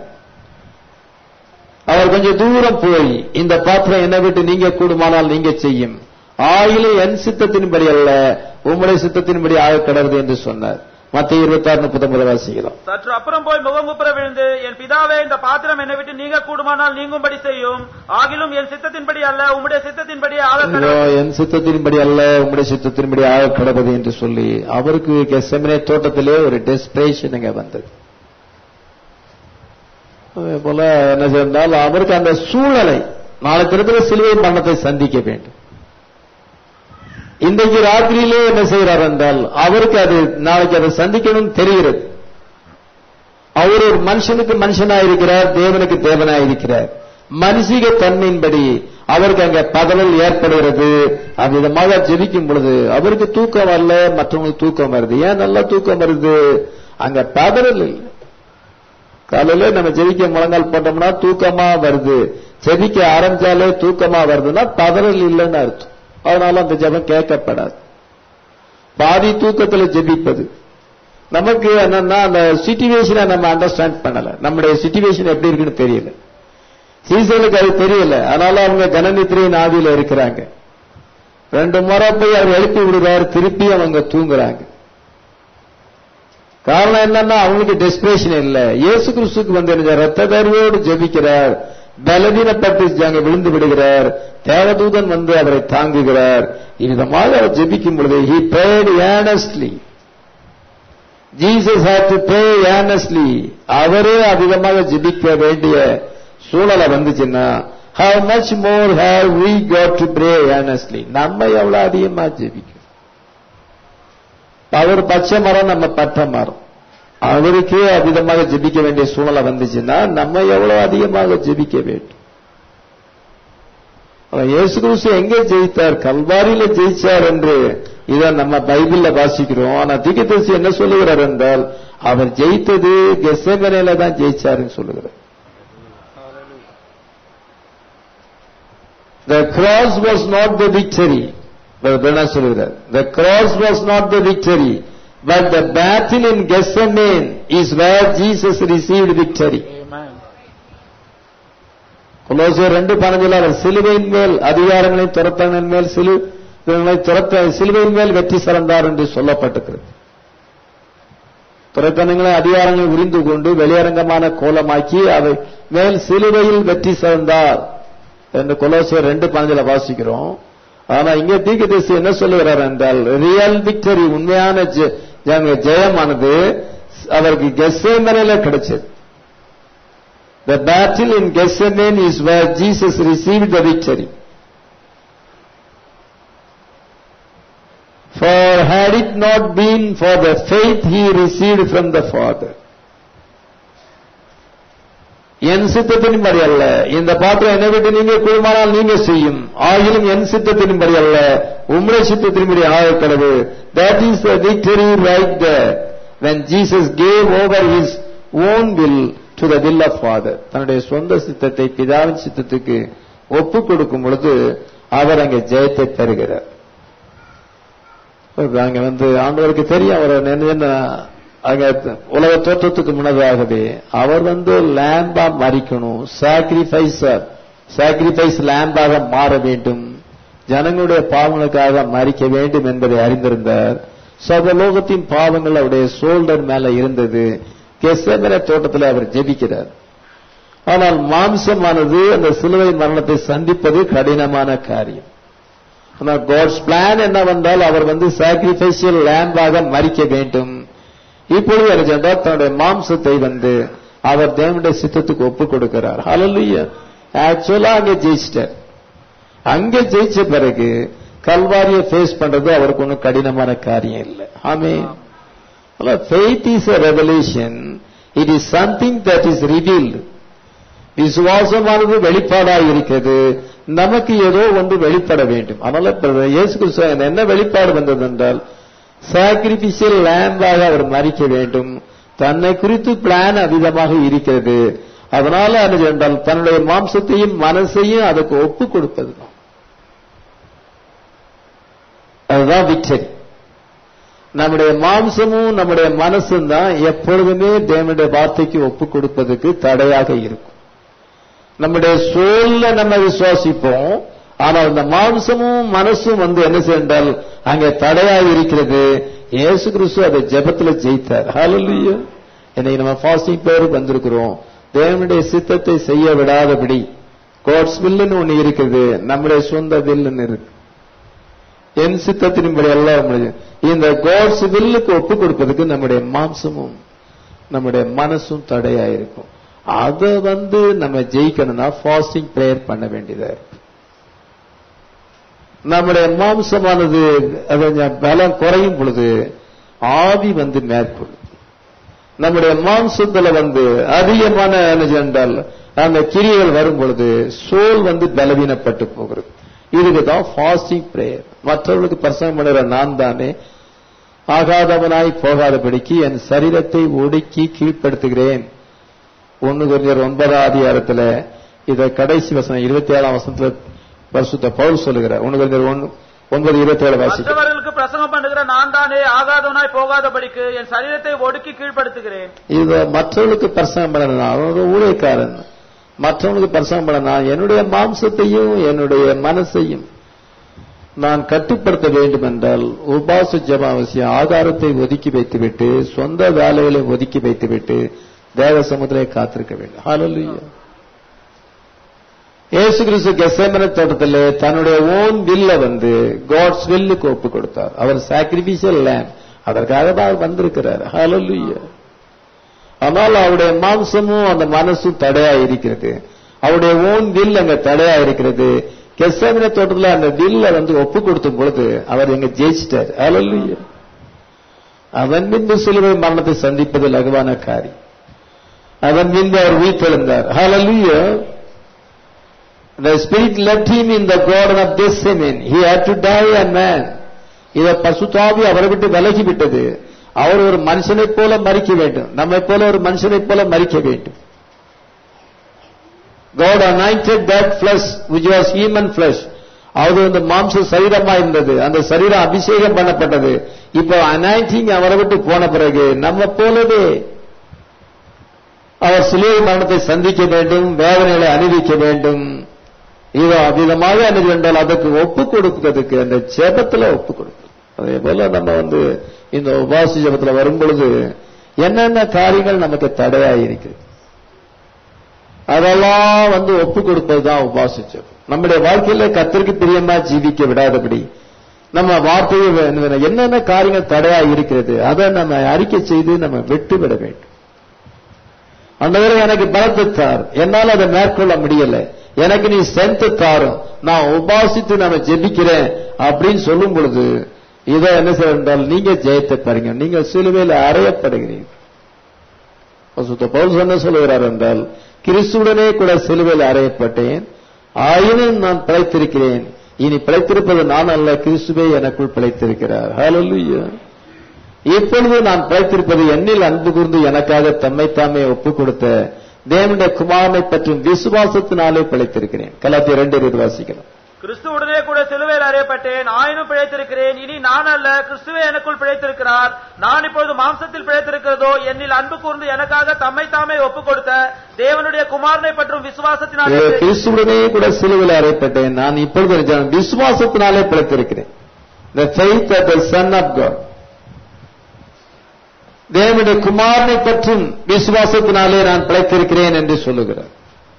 அவர் கொஞ்சம் தூரம் போய் இந்த பாத்திரம் என்னை விட்டு நீங்க கூடுமானால் நீங்க செய்யும் ஆயிலும் என் சித்தத்தின்படி அல்ல உம்முடைய சித்தத்தின்படி ஆக கடவுது என்று சொன்னார் மத்திய இருபத்தி ஆறு முப்பத்தி வாசிக்கிறோம் சற்று அப்புறம் போய் முகங்குப்புற விழுந்து என் பிதாவே இந்த பாத்திரம் என்னை விட்டு நீங்க கூடுமானால் நீங்கும்படி செய்யும் ஆகிலும் என் சித்தத்தின்படி அல்ல உம்முடைய சித்தத்தின்படி ஆக இதோ கடவுள் என் சித்தத்தின்படி அல்ல உம்முடைய சித்தத்தின்படி ஆக கடவுது என்று சொல்லி அவருக்கு கெசமனே தோட்டத்திலே ஒரு டெஸ்பிரேஷன் அங்க வந்தது அதே போல என்ன செய்தால் அவருக்கு அந்த சூழலை நாளைக்கு இருக்கிற சிலுவை மரணத்தை சந்திக்க வேண்டும் இன்றைக்கு ராத்திரியிலே என்ன செய்கிறார் என்றால் அவருக்கு அது நாளைக்கு அதை சந்திக்கணும்னு தெரிகிறது அவர் ஒரு மனுஷனுக்கு மனுஷனாயிருக்கிறார் தேவனுக்கு தேவனாயிருக்கிறார் மனுஷிக தன்மையின்படி அவருக்கு அங்க பதவல் ஏற்படுகிறது அவ்விதமாக ஜெபிக்கும் பொழுது அவருக்கு தூக்கம் வரல மற்றவங்களுக்கு தூக்கம் வருது ஏன் நல்லா தூக்கம் வருது அங்க பதறல் இல்லை காலையில நம்ம ஜெபிக்க முழங்கால் போட்டோம்னா தூக்கமா வருது ஜெபிக்க ஆரம்பிச்சாலே தூக்கமா வருதுன்னா பதறல் இல்லைன்னு அர்த்தம் அதனால அந்த ஜெபம் கேட்கப்படாது பாதி தூக்கத்துல ஜெபிப்பது நமக்கு என்னன்னா அந்த சிச்சுவேஷனை நம்ம அண்டர்ஸ்டாண்ட் பண்ணல நம்முடைய சிச்சுவேஷன் எப்படி இருக்குன்னு தெரியல சீசனுக்கு அது தெரியல அதனால அவங்க கனநித்திரையின் ஆவியில இருக்கிறாங்க ரெண்டு முறை போய் அவர் எழுப்பி விடுறாரு திருப்பி அவங்க தூங்குறாங்க காரணம் என்னன்னா அவங்களுக்கு டெஸ்பிரேஷன் இல்ல இயேசு கிறிஸ்துக்கு வந்து என்ன ரத்த கருவோடு ஜெபிக்கிறார் பலவீனப்பட்டு அங்க விழுந்து விடுகிறார் தேவதூதன் வந்து அவரை தாங்குகிறார் இவ்விதமாக அவர் ஜெபிக்கும் பொழுது he prayed earnestly Jesus had to pray earnestly அவரே அதிகமாக ஜெபிக்க வேண்டிய சூழலை வந்துச்சுன்னா how much more have we got to pray earnestly நம்ம எவ்வளவு அதிகமா ஜெபிக்கும் அவர் பச்சை மரம் நம்ம பட்ட மரம் அவருக்கே அதிகமாக ஜெபிக்க வேண்டிய சூழ்நிலை வந்துச்சுன்னா நம்ம எவ்வளவு அதிகமாக ஜெபிக்க வேண்டும் அவர் இயேசு கிறிஸ்து எங்கே ஜெயித்தார் கல்வாரியில ஜெயிச்சார் என்று இதை நம்ம பைபிள்ல வாசிக்கிறோம் ஆனா திகதரிசி என்ன சொல்லுகிறார் என்றால் அவர் ஜெயித்தது கெசமனையில தான் ஜெயிச்சாருன்னு சொல்லுகிறார் The cross was not the victory. என்ன சொல்லுகிறார் The cross was not the victory, but the battle in Gethsemane is where Jesus received victory. கொலோசியர் ரெண்டு பணத்தில் அவர் சிலுவையின் மேல் அதிகாரங்களை துரத்தனின் மேல் சிலுவைகளை துரத்த சிலுவையின் மேல் வெற்றி சிறந்தார் என்று சொல்லப்பட்டிருக்கிறது துரைத்தனங்களை அதிகாரங்களை உரிந்து கொண்டு வெளியரங்கமான கோலமாக்கி அவை மேல் சிலுவையில் வெற்றி சிறந்தார் என்று கொலோசியர் ரெண்டு பணத்தில் வாசிக்கிறோம் ஆனா இங்க தீர்க்கதரிசி என்ன சொல்லுகிறார் என்றால் ரியல் விக்டரி உண்மையான ஜெ- ஜெ- ஜெயமானது அவருக்கு கெசேமனையில கிடைச்சது The battle in Gethsemane is where Jesus received the victory. For had it not been for the faith he received from the Father. என் சித்தத்தின்படி அல்ல இந்த பாத்திரம் என்னை விட்டு நீங்க கூடுமானால் நீங்க செய்யும் ஆகிலும் என் சித்தத்தின்படி அல்ல உம்முடைய சித்தத்தின்படி ஆகக்கிறது that is the victory right there when Jesus gave over his own will to the will of Father தன்னுடைய சொந்த சித்தத்தை பிதாவின் சித்தத்துக்கு ஒப்பு கொடுக்கும் பொழுது அவர் அங்கே ஜெயத்தை பெறுகிறார் அங்க வந்து ஆண்டவருக்கு தெரியும் அவர் என்ன என்ன அங்க உலக தோற்றத்துக்கு முன்னதாகவே அவர் வந்து லேம்பா மறிக்கணும் சாக்ரிஃபைஸ் சாக்ரிஃபைஸ் லேம்பாக மாற வேண்டும் ஜனங்களுடைய பாவங்களுக்காக மறிக்க வேண்டும் என்பதை அறிந்திருந்தார் சர்வலோகத்தின் பாவங்கள் அவருடைய சோல்டர் மேல இருந்தது கெசமர தோட்டத்தில் அவர் ஜெபிக்கிறார் ஆனால் மாம்சமானது அந்த சிலுவை மரணத்தை சந்திப்பது கடினமான காரியம் ஆனால் காட்ஸ் பிளான் என்னவென்றால் அவர் வந்து சாக்ரிஃபைசியல் லேம்பாக மறிக்க வேண்டும் இப்பொழுது என்ன சென்றால் தன்னுடைய மாம்சத்தை வந்து அவர் தேவனுடைய சித்தத்துக்கு ஒப்பு கொடுக்கிறார் ஹalleluya ஆக்சுவலா அங்க ஜெயிச்சிட்டார் அங்க ஜெயிச்ச பிறகு கல்வாரியை ஃபேஸ் பண்றது அவருக்கு ஒன்றும் கடினமான காரியம் இல்லை ஆமே faith is a revelation it is something that is revealed விசுவாசமானது வெளிப்பாடாக இருக்கிறது நமக்கு ஏதோ ஒன்று வெளிப்பட வேண்டும் அதனால இயேசு கிறிஸ்து என்ன வெளிப்பாடு வந்தது என்றால் சாக்ரிபிஷியல் லேம்பாக அவர் மறிக்க வேண்டும் தன்னை குறித்து பிளான் அதிகமாக இருக்கிறது அதனால அது என்றால் தன்னுடைய மாம்சத்தையும் மனசையும் அதுக்கு ஒப்பு கொடுப்பது அதுதான் விக்டரி நம்முடைய மாம்சமும் நம்முடைய மனசும் தான் எப்பொழுதுமே தேவனுடைய வார்த்தைக்கு ஒப்பு கொடுப்பதற்கு தடையாக இருக்கும் நம்முடைய சோல்ல நம்ம விசுவாசிப்போம் ஆனால் இந்த மாம்சமும் மனசும் வந்து என்ன செய்தால் அங்கே தடையாக இருக்கிறது இயேசு கிறிஸ்து அதை ஜெபத்துல ஜெயித்தார் ஹalleluya இன்னைக்கு நம்ம ஃபாஸ்டிங் பேருக்கு வந்திருக்கிறோம் தேவனுடைய சித்தத்தை செய்ய விடாதபடி காட்ஸ் வில்லுன்னு ஒண்ணு இருக்குது நம்முடைய சொந்த வில்லுன்னு இருக்கு என் சித்தத்தின்படி எல்லாம் இந்த காட்ஸ் வில்லுக்கு ஒப்பு கொடுப்பதற்கு நம்முடைய மாம்சமும் நம்முடைய மனசும் தடையா இருக்கும் அதை வந்து நம்ம ஜெயிக்கணும்னா ஃபாஸ்டிங் பிரேயர் பண்ண வேண்டியதா இருக்கு நம்முடைய மாம்சமானது பலம் குறையும் பொழுது ஆவி வந்து மேற்கொள்ளும் நம்முடைய மாம்சத்துல வந்து அதிகமான என்றால் அந்த கிரியைகள் வரும் பொழுது சோல் வந்து பலவீனப்பட்டு போகிறது இதுக்கு தான் ஃபாஸ்டிங் பிரேயர் மற்றவர்களுக்கு பிரசங்கம் பண்ணுற நான் தானே ஆகாதவனாய் போகாதபடிக்கு என் சரீரத்தை ஒடுக்கி கீழ்ப்படுத்துகிறேன் ஒன்னு கொஞ்சம் ஒன்பதாம் அதிகாரத்துல இத கடைசி வசனம் இருபத்தி ஏழாம் வசனத்துல பரிசுத்த பவுல் சொல்லுகிறார் ஒன்னு கொஞ்சம் ஒன்னு ஒன்பது இருபத்தி ஏழு வாசிக்க மற்றவர்களுக்கு பிரசங்கம் பண்ணுகிற நான் தானே ஆகாதவனாய் போகாதபடிக்கு என் சரீரத்தை ஒடுக்கி கீழ்ப்படுத்துகிறேன் இத மற்றவர்களுக்கு பிரசங்கம் பண்ணணும் அவனோட ஊழியக்காரன் மற்றவங்களுக்கு பிரசங்கம் பண்ணணும் என்னுடைய மாம்சத்தையும் என்னுடைய மனசையும் நான் கட்டுப்படுத்த வேண்டும் என்றால் உபாச ஜபாவசியம் ஆதாரத்தை ஒதுக்கி வைத்துவிட்டு சொந்த வேலைகளை ஒதுக்கி வைத்துவிட்டு தேவ சமுதிரை காத்திருக்க வேண்டும் ஹalleluya இயேசு கிறிஸ்து கெசமன தோட்டத்தில் தன்னுடைய ஓன் வில்ல வந்து காட்ஸ் வில்லுக்கு ஒப்பு கொடுத்தார் அவர் சாக்ரிபிஷியல் லேம் அதற்காக தான் அவர் வந்திருக்கிறார் ஹalleluya ஆனால் அவருடைய மாம்சமும் அந்த மனசும் தடையா இருக்கிறது அவருடைய ஓன் வில் அங்க தடையா இருக்கிறது கெசமன தோட்டத்தில் அந்த வில்ல வந்து ஒப்பு கொடுத்தும் பொழுது அவர் எங்க ஜெயிச்சிட்டார் ஹalleluya அவன் பின்பு சிலுவை மரணத்தை சந்திப்பது லகுவான காரியம் அதன் பின்பு அவர் உயிர்த்தெழுந்தார் ஹalleluya The spirit left him in the garden of Gethsemane. He had to die a man. இத பசுத்தாவி அவரை விட்டு விலகி விட்டது அவர் ஒரு மனுஷனைப் போல மறிக்க வேண்டும் நம்மை போல ஒரு மனுஷனைப் போல மறிக்க வேண்டும் God anointed that flesh which was human flesh அது வந்து மாம்ச சரீரமா இருந்தது அந்த சரீரம் அபிஷேகம் பண்ணப்பட்டது இப்போ அனாயிண்டிங் அவரை விட்டு போன பிறகு நம்ம போலவே அவர் சிலுவை மரணத்தை சந்திக்க வேண்டும் வேதனைகளை அணிவிக்க வேண்டும் இது அவ்விதமாக என்ன என்றால் அதற்கு ஒப்பு கொடுப்பதற்கு அந்த ஜெபத்துல ஒப்பு கொடுப்பது அதே போல நம்ம வந்து இந்த உபாச ஜபத்துல வரும் பொழுது என்னென்ன காரியங்கள் நமக்கு தடையா இருக்கு அதெல்லாம் வந்து ஒப்பு கொடுப்பது தான் உபாச ஜபம் நம்முடைய வாழ்க்கையில கத்திற்கு பிரியமா ஜீவிக்க விடாதபடி நம்ம வார்த்தையை என்னென்ன காரியங்கள் தடையா இருக்கிறது அதை நம்ம அறிக்கை செய்து நம்ம விட்டு விட வேண்டும் ஆண்டவரே எனக்கு பலத்தை தார் என்னால் அதை மேற்கொள்ள முடியல எனக்கு நீ சென்த்து தாரும் நான் உபாசித்து நான் ஜெபிக்கிறேன் அப்படின்னு சொல்லும் பொழுது இதை என்ன செய்ய என்றால் நீங்க ஜெயத்தை பாருங்க நீங்க சிலுவையில் அறையப்படுகிறீர்கள் பசுத்த பவுல் என்ன சொல்லுகிறார் என்றால் கிறிஸ்துடனே கூட சிலுவையில் அறையப்பட்டேன் ஆயினும் நான் பிழைத்திருக்கிறேன் இனி பிழைத்திருப்பது நான் அல்ல கிறிஸ்துவே எனக்குள் பிழைத்திருக்கிறார் ஹalleluya இப்பொழுது நான் பிழைத்திருப்பது என்னில் அன்பு கூர்ந்து எனக்காக தம்மை தாமே ஒப்புக் கொடுத்த தேவனுடைய குமாரனை பற்றும் விசுவாசத்தினாலே பிழைத்திருக்கிறேன் கலாத்தி இரண்டு இருபது வாசிக்கிறோம் கிறிஸ்துவுடனே கூட சிலுவையில் அறியப்பட்டேன் ஆயினும் பிழைத்திருக்கிறேன் இனி நான் அல்ல கிறிஸ்துவே எனக்குள் பிழைத்திருக்கிறார் நான் இப்பொழுது மாம்சத்தில் பிழைத்திருக்கிறதோ என்னில் அன்பு கூர்ந்து எனக்காக தம்மை தாமே ஒப்புக் கொடுத்த தேவனுடைய குமாரனை பற்றும் விசுவாசத்தினாலே கிறிஸ்துடனே கூட சிலுவையில் அறையப்பட்டேன் நான் இப்பொழுது நினைச்சேன், விசுவாசத்தினாலே பிழைத்திருக்கிறேன் the faith of the son of god தேவனுடைய குமாரனை பற்றும் விசுவாசத்தினாலே நான் பிழைத்திருக்கிறேன் என்று சொல்லுகிறார்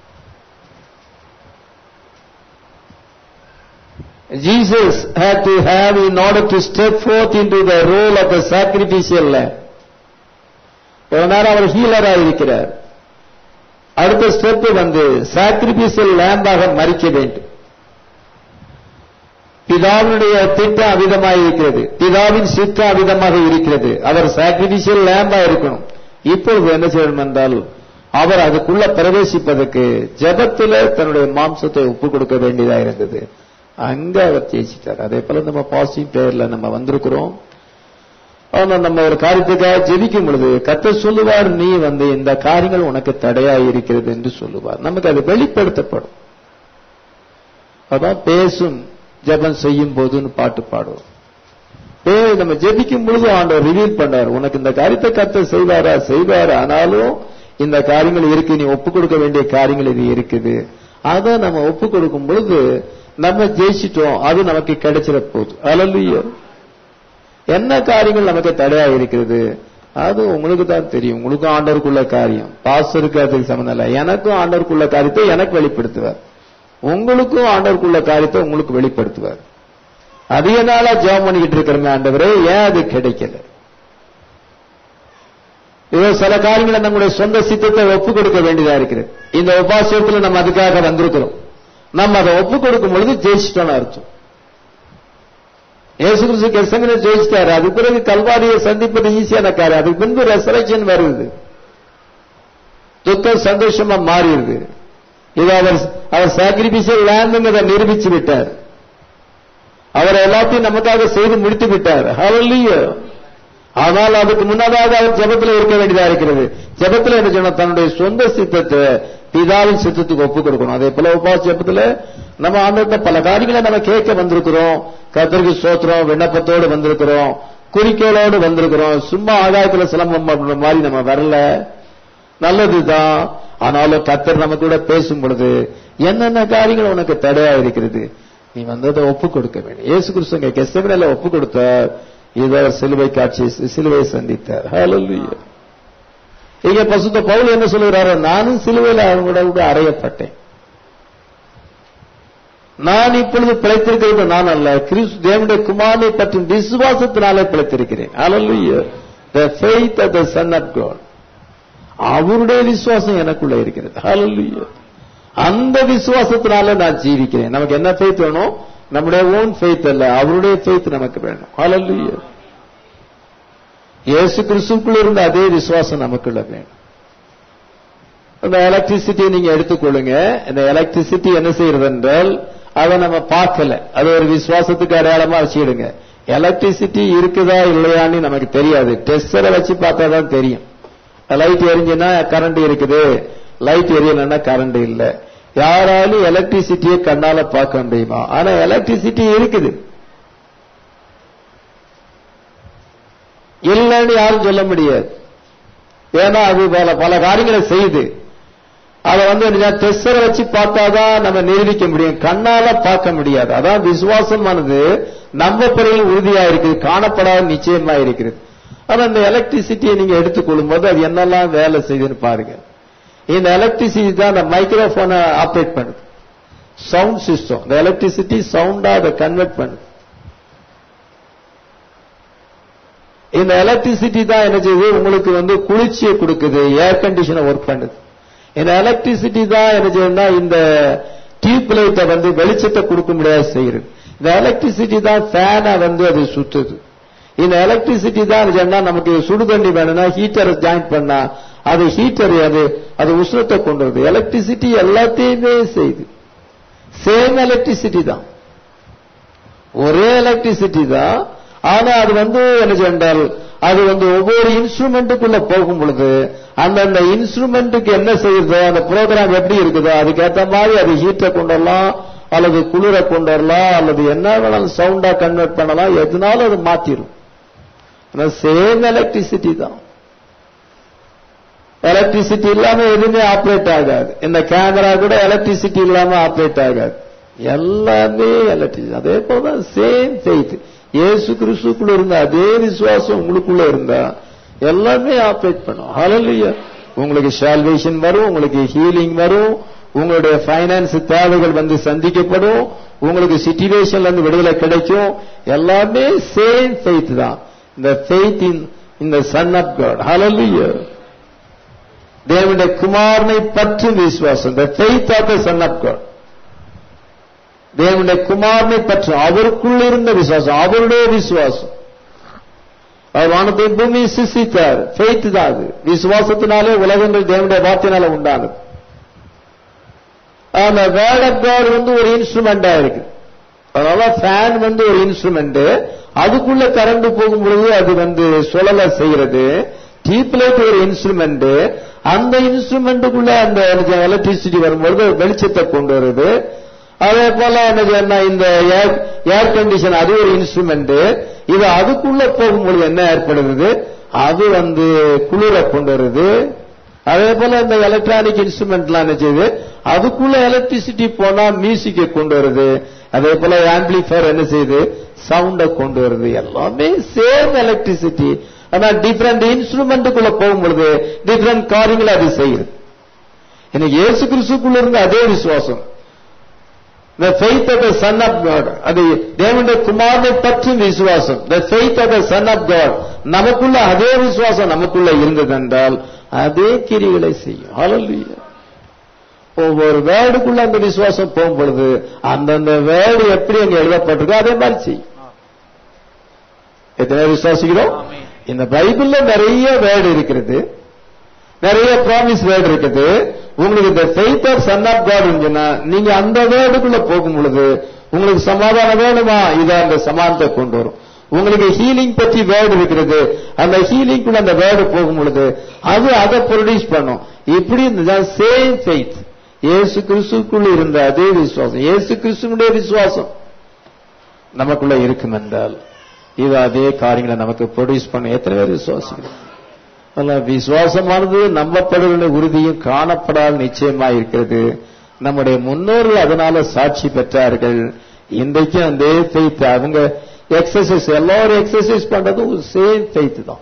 Jesus had to have in order to step forth into the role of the sacrificial lamb. இவ்வளவு நேரம் அவர் ஹீலராக இருக்கிறார் அடுத்த ஸ்டெப் வந்து சாக்ரிபிஷியல் லேம்பாக மறிக்க வேண்டும் பிதாவினுடைய திட்டம் அவிதமாக இருக்கிறது பிதாவின் சித்தம் அவிதமாக இருக்கிறது அவர் சாக்ரிபிஷியல் லேம்பா இருக்கணும் இப்பொழுது என்ன செய்யணும் என்றால் அவர் அதுக்குள்ள பிரவேசிப்பதற்கு ஜெபத்தில தன்னுடைய மாம்சத்தை ஒப்பு கொடுக்க வேண்டியதா இருந்தது அங்க அவர் ஜெயிச்சிட்டார் அதே போல நம்ம பாசிட்டிவ் பிரேயர்ல நம்ம வந்திருக்கிறோம் ஆனா நம்ம ஒரு காரியத்துக்காக ஜெபிக்கும் பொழுது கத்த சொல்லுவார் நீ வந்து இந்த காரியங்கள் உனக்கு தடையா இருக்கிறது என்று சொல்லுவார் நமக்கு அது வெளிப்படுத்தப்படும் அதான் பேசும் ஜெபம் செய்யும் போதுன்னு பாட்டு பாடுவோம் பே- நம்ம ஜெபிக்கும் பொழுது ஆண்டவர் ரிவீல் பண்ணார் உனக்கு இந்த காரியத்தை கத்த செய்வாரா செய்வார் ஆனாலும் இந்த காரியங்கள் இருக்கு நீ ஒப்பு கொடுக்க வேண்டிய காரியங்கள் இது இருக்குது அதை நம்ம ஒப்பு கொடுக்கும் பொழுது நம்ம ஜெயிச்சிட்டோம் அது நமக்கு கிடைச்சிட போகுது அலல்லையோ என்ன காரியங்கள் நமக்கு தடையா இருக்கிறது அது உங்களுக்கு தான் தெரியும் உங்களுக்கும் ஆண்டவருக்குள்ள காரியம் பாஸ்டருக்கு அதுக்கு சம்மந்தம் இல்லை எனக்கும் ஆண்டவருக்குள்ள காரியத்தை எனக்கு வெளிப்படுத்துவார் உங்களுக்கும் ஆண்டவருக்குள்ள காரியத்தை உங்களுக்கு வெளிப்படுத்துவார் அதிக நாளா ஜெபம் பண்ணிக்கிட்டு இருக்கிறோமே ஆண்டவரே ஏன் அது கிடைக்கல இதோ சில காரியங்களை நம்முடைய சொந்த சித்தத்தை ஒப்பு கொடுக்க வேண்டியதா இருக்கிறது இந்த உபாசத்துல நம்ம அதுக்காக வந்திருக்கிறோம் நம்ம அதை ஒப்பு கொடுக்கும் பொழுது ஜெயிச்சிட்டோம்னு அர்த்தம் இயேசு கிறிஸ்து கெசங்கனை ஜெயிச்சிட்டாரு அதுக்கு பிறகு கல்வாரியை சந்திப்பது ஈஸியான காரியம் அதுக்கு பின்பு ரெசரக்ஷன் வருது துக்கம் சந்தோஷமா மாறிடுது இது அவர் அவர் சாக்ரிபிஷியல் லேண்டுங்கிறத நிரூபிச்சு விட்டார் அவர் எல்லாத்தையும் நமக்காக செய்து முடித்து விட்டார் ஹalleluya ஆனால் அதுக்கு முன்னதாக அவர் ஜெபத்தில் இருக்க வேண்டியதா இருக்கிறது ஜெபத்தில் என்ன சொன்னா தன்னுடைய சொந்த சித்தத்தை பிதாவின் சித்தத்துக்கு ஒப்பு கொடுக்கணும் அதே போல உபாச ஜெபத்துல நம்ம ஆண்டவர்கிட்ட பல காரியங்களை நம்ம கேட்க வந்திருக்கிறோம் கத்தருக்கு சோத்திரம் விண்ணப்பத்தோடு வந்திருக்கிறோம் குறிக்கோளோடு வந்திருக்கிறோம் சும்மா ஆகாயத்துல சிலம்பம் பண்ற மாதிரி நம்ம வரல நல்லதுதான் ஆனாலும் கத்தர் நம்ம கூட பேசும் பொழுது என்னென்ன காரியங்கள் உனக்கு தடையா இருக்கிறது நீ வந்ததை ஒப்பு கொடுக்க வேண்டும் இயேசு கிறிஸ்துங்க கெஸ்தவனில ஒப்பு கொடுத்தார் இதை சிலுவை காட்சி சிலுவை சந்தித்தார் ஹalleluya இங்க பசுத்த பவுல் என்ன சொல்லுகிறாரோ நானும் சிலுவையில் அவங்களோட கூட அறையப்பட்டேன் நான் இப்பொழுது பிழைத்திருக்கிறது நான் அல்ல கிறிஸ்து தேவனுடைய குமாரனை பற்றும் விசுவாசத்தினாலே பிழைத்திருக்கிறேன் ஹalleluya the faith of the son of god அவருடைய விசுவாசம் எனக்குள்ள இருக்கிறது ஹalleluya அந்த விசுவாசத்தினால நான் ஜீவிக்கிறேன் நமக்கு என்ன ஃபெய்த் வேணும் நம்முடைய ஓன் ஃபெய்த் அல்ல அவருடைய ஃபெய்த் நமக்கு வேணும் ஹalleluya இயேசு கிறிஸ்துக்குள்ள இருந்த அதே விசுவாசம் நமக்குள்ள வேணும் இந்த எலக்ட்ரிசிட்டியை நீங்க எடுத்துக்கொள்ளுங்க இந்த எலக்ட்ரிசிட்டி என்ன செய்யறது என்றால் அதை நம்ம பார்க்கல அது ஒரு விசுவாசத்துக்கு அடையாளமா வச்சுக்கிடுங்க எலக்ட்ரிசிட்டி இருக்குதா இல்லையான்னு நமக்கு தெரியாது டெஸ்டரை வச்சு பார்த்தா தான் தெரியும் லைட் எரிஞ்சுன்னா கரண்ட் இருக்குது லைட் எரியலன்னா கரண்ட் இல்ல யாராலும் எலக்ட்ரிசிட்டியை கண்ணால பார்க்க முடியுமா ஆனா எலக்ட்ரிசிட்டி இருக்குது இல்லைன்னு யாரும் சொல்ல முடியாது ஏன்னா அது பல பல காரியங்களை செய்யுது அதை வந்து டெஸ்டரை வச்சு பார்த்தாதான் நம்ம நிரூபிக்க முடியும் கண்ணால பார்க்க முடியாது அதான் விசுவாசமானது நம்ம பிறையில் உறுதியா இருக்குது காணப்படாத நிச்சயமா இருக்கிறது ஆனா இந்த எலக்ட்ரிசிட்டியை நீங்க எடுத்துக்கொள்ளும் போது அது என்னெல்லாம் வேலை செய்யுதுன்னு பாருங்க இந்த எலக்ட்ரிசிட்டி தான் அந்த மைக்ரோபோனை ஆப்ரேட் பண்ணுது சவுண்ட் சிஸ்டம் இந்த எலக்ட்ரிசிட்டி சவுண்டா அதை கன்வெர்ட் பண்ணுது இந்த எலக்ட்ரிசிட்டி தான் என்ன செய்யுது உங்களுக்கு வந்து குளிர்ச்சியை கொடுக்குது ஏர் கண்டிஷனை ஒர்க் பண்ணுது இந்த எலக்ட்ரிசிட்டி தான் என்ன செய்யுதுன்னா இந்த டியூப் லைட்டை வந்து வெளிச்சத்தை கொடுக்க முடியாது செய்யுது இந்த எலக்ட்ரிசிட்டி தான் ஃபேனை வந்து அது சுத்துது இந்த எலக்ட்ரிசிட்டி தான் சொன்னா நமக்கு சுடு தண்ணி வேணும்னா ஹீட்டரை ஜாயின் பண்ணா அது ஹீட்டர் அது அது உஷ்ணத்தை கொண்டு வருது எலக்ட்ரிசிட்டி எல்லாத்தையுமே செய்யுது சேம் எலக்ட்ரிசிட்டி தான் ஒரே எலக்ட்ரிசிட்டி தான் ஆனா அது வந்து என்ன சொன்னால் அது வந்து ஒவ்வொரு இன்ஸ்ட்ருமெண்ட்டுக்குள்ள போகும் பொழுது அந்தந்த இன்ஸ்ட்ருமெண்ட்டுக்கு என்ன செய்யுதோ அந்த ப்ரோக்ராம் எப்படி இருக்குதோ அதுக்கேற்ற மாதிரி அது ஹீட்டை கொண்டு வரலாம் அல்லது குளிரை கொண்டு வரலாம் அல்லது என்ன வேணாலும் சவுண்டா கன்வெர்ட் பண்ணலாம் எதுனாலும் அது மாத்திரும் சேம் எலக்ட்ரிசிட்டி தான் எலக்ட்ரிசிட்டி இல்லாம எதுவுமே ஆப்ரேட் ஆகாது இந்த கேமரா கூட எலக்ட்ரிசிட்டி இல்லாம ஆப்ரேட் ஆகாது எல்லாமே எலக்ட்ரிசிட்டி அதே போல சேம் ஃபெய்த் இயேசு கிறிஸ்துக்குள்ள இருந்த அதே விசுவாசம் உங்களுக்குள்ள இருந்தா எல்லாமே ஆப்ரேட் பண்ணும் ஹalleluya உங்களுக்கு சால்வேஷன் வரும் உங்களுக்கு ஹீலிங் வரும் உங்களுடைய ஃபைனான்ஸ் தேவைகள் வந்து சந்திக்கப்படும் உங்களுக்கு சிச்சுவேஷன்ல இருந்து விடுதலை கிடைக்கும் எல்லாமே சேம் ஃபெய்த் தான் இந்த ஃபெய்த் இன் இந்த சன் ஆஃப் காட் ஹalleluya தேவனுடைய குமாரனை பற்றும் விசுவாசம் the faith of the son of God தேவனுடைய குமாரனை பற்றி அவருக்குள் இருந்த விசுவாசம் அவருடைய விசுவாசம் அவர் வானத்தை பூமி சிசித்தார் ஃபெய்த் தான் அது விசுவாசத்தினாலே உலகங்கள் தேவனுடைய வார்த்தையினால உண்டானது அந்த வேர்ட் ஆஃப் காட் வந்து ஒரு இன்ஸ்ட்ருமெண்டா இருக்கு அதனால ஃபேன் வந்து ஒரு இன்ஸ்ட்ருமெண்ட் அதுக்குள்ள கரண்ட் போகும் பொழுது அது வந்து சுழல செய்யறது டீப் லைட் ஒரு இன்ஸ்ட்ருமெண்ட் அந்த இன்ஸ்ட்ருமெண்ட்டுக்குள்ள அந்த எலக்ட்ரிசிட்டி வரும்பொழுது வெளிச்சத்தை கொண்டு வருது அதே போல என்ன செய்யணும் இந்த ஏர் கண்டிஷன் அது ஒரு இன்ஸ்ட்ருமெண்ட் இது அதுக்குள்ள போகும்பொழுது என்ன ஏற்படுகிறது அது வந்து குளிர கொண்டு வருது அதே போல இந்த எலக்ட்ரானிக் இன்ஸ்ட்ருமெண்ட்லாம் என்ன செய்யுது அதுக்குள்ள எலக்ட்ரிசிட்டி போனா மியூசிக்கை கொண்டு வருது அதே போல ஆம்பிளிஃபயர் என்ன செய்யுது சவுண்டை கொண்டு வருது எல்லாமே சேம் எலக்ட்ரிசிட்டி ஆனா டிஃபரெண்ட் இன்ஸ்ட்ருமெண்ட்டுக்குள்ள போகும்பொழுது டிஃபரெண்ட் காரியங்களை அது செய்யுது எனக்கு இயேசு கிறிஸ்துக்குள்ள இருந்த அதே விசுவாசம் the faith of the son of God அது தேவனுடைய குமாரனை பற்றும் விசுவாசம் the faith of the son of God நமக்குள்ள அதே விசுவாசம் நமக்குள்ள இருந்தது என்றால் அதே கிரிகளை செய்யும் ஹalleluya ஒவ்வொரு வேர்டுக்குள்ள அந்த விசுவாசம் போகும் பொழுது அந்தந்த வேர்டு எப்படி அங்க எழுதப்பட்டிருக்கோ அதே மாதிரி செய்யும் எத்தனை விசுவாசிக்கிறோம் இந்த பைபிள்ல நிறைய வேர்டு இருக்கிறது நிறைய ப்ராமிஸ் வேர்டு இருக்குது உங்களுக்கு இந்த faith of son of God இருந்துச்சுன்னா நீங்க அந்த வேர்டுக்குள்ள போகும் பொழுது உங்களுக்கு சமாதானம் வேணுமா இதை அந்த சமாதானத்தை கொண்டு வரும் உங்களுக்கு ஹீலிங் பற்றி வேர்டு இருக்கிறது அந்த ஹீலிங்குள்ள அந்த வேர்டு போகும் பொழுது அது அதை ப்ரொடியூஸ் பண்ணும் இப்படி சேம் ஃபெய்த் இயேசு கிறிஸ்துக்குள்ள இருந்த அதே விசுவாசம் இயேசு கிறிஸ்துவனுடைய விசுவாசம் நமக்குள்ள இருக்கும் என்றால் இது அதே காரியங்களை நமக்கு ப்ரொடியூஸ் பண்ண எத்தனை பேர் விசுவாசிக்கிறோம் அல்ல விசுவாசமானது நம்பப்படுகிற உறுதியும் காணப்படாத நிச்சயமா இருக்கிறது நம்முடைய முன்னோர்கள் அதனால சாட்சி பெற்றார்கள் இன்றைக்கும் அதே ஃபெய்த் அவங்க எக்ஸசைஸ் எல்லாரும் எக்ஸசைஸ் பண்றதும் சேம் ஃபெய்த் தான்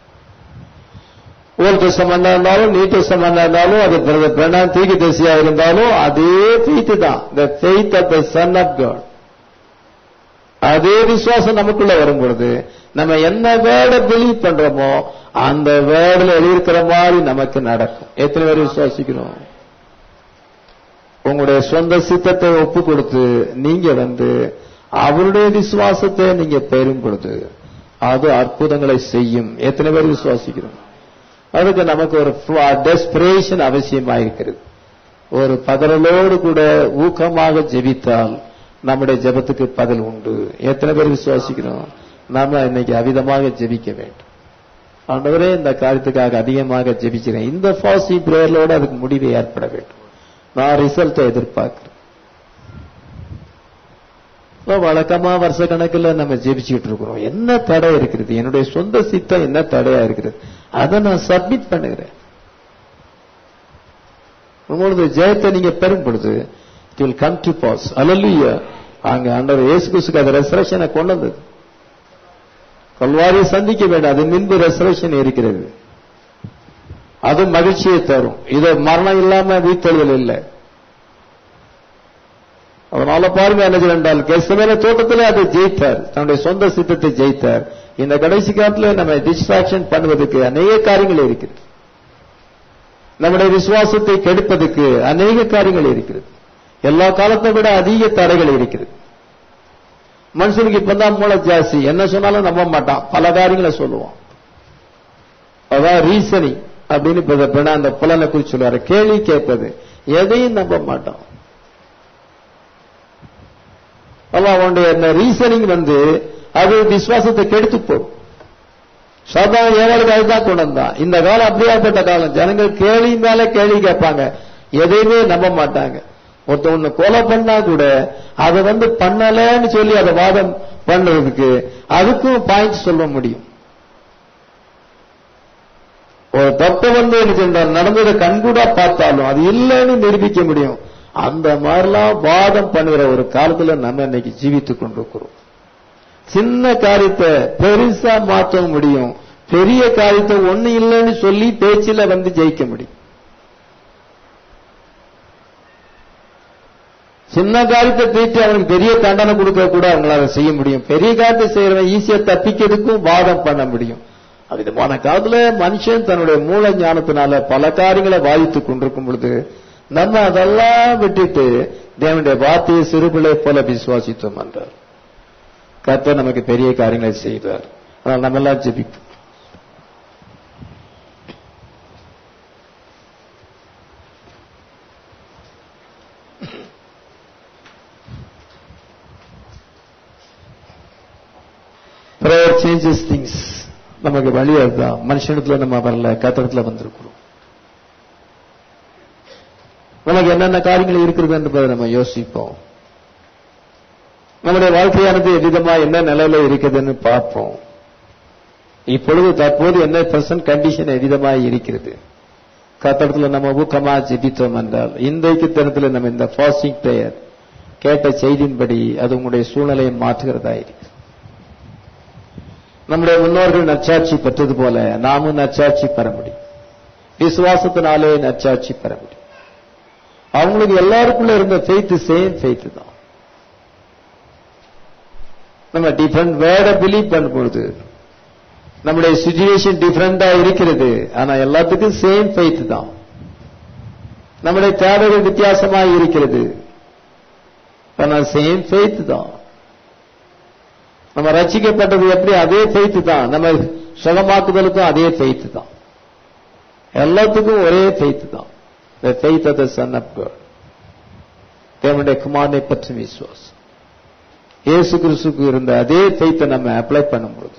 ஓல்ட் டெஸ்டமெண்டா இருந்தாலும் நியூ டெஸ்டமெண்டா இருந்தாலும் அது பிரணாம் தீக்கு தரிசியா இருந்தாலும் அதே ஃபெய்த் தான் the faith of the son of God அதே விசுவாசம் நமக்குள்ள வரும் பொழுது நம்ம என்ன வேர்டை பிலீவ் பண்றோமோ அந்த வேர்டில் எழுதியிருக்கிற மாதிரி நமக்கு நடக்கும் எத்தனை பேர் விசுவாசிக்கணும் உங்களுடைய சொந்த சித்தத்தை ஒப்பு கொடுத்து நீங்க வந்து அவருடைய விசுவாசத்தை நீங்க பெறும் பொழுது அது அற்புதங்களை செய்யும் எத்தனை பேர் விசுவாசிக்கிறோம் அதுக்கு நமக்கு ஒரு டெஸ்பிரேஷன் அவசியமா இருக்கிறது ஒரு பதறலோடு கூட ஊக்கமாக ஜெபித்தால் நம்முடைய ஜெபத்துக்கு பதில் உண்டு எத்தனை பேர் விசுவாசிக்கிறோம் நாம இன்னைக்கு அவிதமாக ஜெபிக்க வேண்டும் ஆண்டவரே இந்த காரியத்துக்காக அதிகமாக ஜெபிக்கிறேன் இந்த ஃபாஸ்டிங் பிரேயர்லோட அதுக்கு முடிவு ஏற்பட வேண்டும் நான் ரிசல்ட்டை எதிர்பார்க்கிறேன் வழக்கமா வருஷ கணக்கில் நம்ம ஜெபிச்சுட்டு இருக்கிறோம் என்ன தடை இருக்கிறது என்னுடைய சொந்த சித்தம் என்ன தடையா இருக்கிறது அதை நான் சப்மிட் பண்ணுகிறேன் உங்களது ஜெயத்தை நீங்க பெறும் பொழுது it will come to pass அலல்லுயா அங்க ஆண்டவர் இயேசு கிறிஸ்துக்கு அது ரெசரேஷனை கொண்டு வந்தது கல்வாரியை சந்திக்க வேண்டாம் அது முன்பு ரெசரேஷன் இருக்கிறது அது மகிழ்ச்சியை தரும் இது மரணம் இல்லாம வீட்டெழுதல் இல்லை அதனால பாருங்க என்ன என்றால் கெசமேல தோட்டத்தில் அதை ஜெயித்தார் தன்னுடைய சொந்த சித்தத்தை ஜெயித்தார் இந்த கடைசி காலத்துல நம்ம டிஸ்ட்ராக்ஷன் பண்ணுவதற்கு அநேக காரியங்கள் இருக்கிறது நம்முடைய விசுவாசத்தை கெடுப்பதற்கு அநேக காரியங்கள் இருக்கிறது எல்லா காலத்தை விட அதிக தடைகள் இருக்கிறது மனுஷனுக்கு இப்பதான் மூளை ஜாஸ்தி என்ன சொன்னாலும் நம்ப மாட்டான் பல காரியங்களை சொல்லுவான் அதான் ரீசனிங் அப்படின்னு இப்ப இதை பின்ன அந்த புலனை குறித்து சொல்லுவாரு கேள்வி கேட்பது எதையும் நம்ப மாட்டான் அதான் அவனுடைய அந்த ரீசனிங் வந்து அது விசுவாசத்தை கெடுத்து போடும் சாதாரண ஏவாளுக்கு அதுதான் கொண்டு வந்தான் இந்த காலம் அப்படியாப்பட்ட காலம் ஜனங்கள் கேள்வி மேல கேள்வி கேட்பாங்க எதையுமே நம்ப மாட்டாங்க ஒருத்தன் ஒண்ணு கொலை பண்ணா கூட அதை வந்து பண்ணலன்னு சொல்லி அதை வாதம் பண்றதுக்கு அதுக்கும் பாயிண்ட் சொல்ல முடியும் ஒரு தப்பை வந்து என்ன செஞ்சால் நடந்ததை கண்கூடா பார்த்தாலும் அது இல்லைன்னு நிரூபிக்க முடியும் அந்த மாதிரிலாம் வாதம் பண்ணுகிற ஒரு காலத்துல நம்ம இன்னைக்கு ஜீவித்துக் கொண்டிருக்கிறோம் சின்ன காரியத்தை பெருசா மாற்ற முடியும் பெரிய காரியத்தை ஒண்ணு இல்லைன்னு சொல்லி பேச்சில வந்து ஜெயிக்க முடியும் சின்ன காரியத்தை பேச்சு அவனுக்கு பெரிய தண்டனை கொடுக்க கூட அவங்களால செய்ய முடியும் பெரிய காரியத்தை செய்யறவன் ஈஸியா தப்பிக்கிறதுக்கும் வாதம் பண்ண முடியும் விதமான காலத்துல மனுஷன் தன்னுடைய மூல ஞானத்தினால பல காரியங்களை பாதித்துக் கொண்டிருக்கும் பொழுது நம்ம அதெல்லாம் விட்டுட்டு தேவனுடைய வார்த்தையை சிறுபிள்ளை போல விசுவாசித்தோம் என்றார் கர்த்தர் நமக்கு பெரிய காரியங்களை செய்தார் ஆனால் நம்ம எல்லாம் ஜெபிப்போம் பிரேயர் சேஞ்சஸ் திங்ஸ் நமக்கு வழி அதுதான் மனுஷனத்துல நம்ம வரல கத்திரத்துல வந்திருக்கிறோம் நமக்கு என்னென்ன காரியங்கள் இருக்கிறது என்பதை நம்ம யோசிப்போம் நம்முடைய வாழ்க்கையானது எவ்விதமா என்ன நிலையில இருக்குதுன்னு பார்ப்போம் இப்பொழுது தற்போது என்ன பிரசன்ட் கண்டிஷன் எவ்விதமாய் இருக்கிறது கத்தடத்துல நம்ம ஊக்கமா ஜெபித்தோம் என்றால் இன்றைக்கு தினத்துல நம்ம இந்த ஃபாஸ்டிங் பிரேயர் கேட்ட செய்தியின்படி அது உங்களுடைய சூழ்நிலையை மாற்றுகிறதா இருக்கு நம்முடைய முன்னோர்கள் நற்சாட்சி பெற்றது போல நாமும் நற்சாட்சி பெற முடியும் விசுவாசத்தினாலே நற்சாட்சி பெற முடியும் அவங்களுக்கு எல்லாருக்குள்ள இருந்த ஃபெய்த் சேம் ஃபெய்த் தான் நம்ம டிஃபரெண்ட் வேர்டை பிலீவ் பண்ணும்பொழுது நம்முடைய சுச்சுவேஷன் டிஃபரெண்டா இருக்கிறது ஆனா எல்லாத்துக்கும் சேம் ஃபெய்த் தான் நம்முடைய தேவைகள் வித்தியாசமா இருக்கிறது ஆனா சேம் ஃபெய்த் தான் நம்ம ரசிக்கப்பட்டது எப்படி அதே ஃபெய்த் தான் நம்ம சுகமாக்குதலுக்கும் அதே ஃபெய்த் தான் எல்லாத்துக்கும் ஒரே ஃபெய்த் தான் the faith of the son of God தேவனுடைய குமாரனை பற்றி விசுவாசம் இயேசு கிறிஸ்துக்கு இருந்த அதே ஃபெய்த்தை நம்ம அப்ளை பண்ணும்போது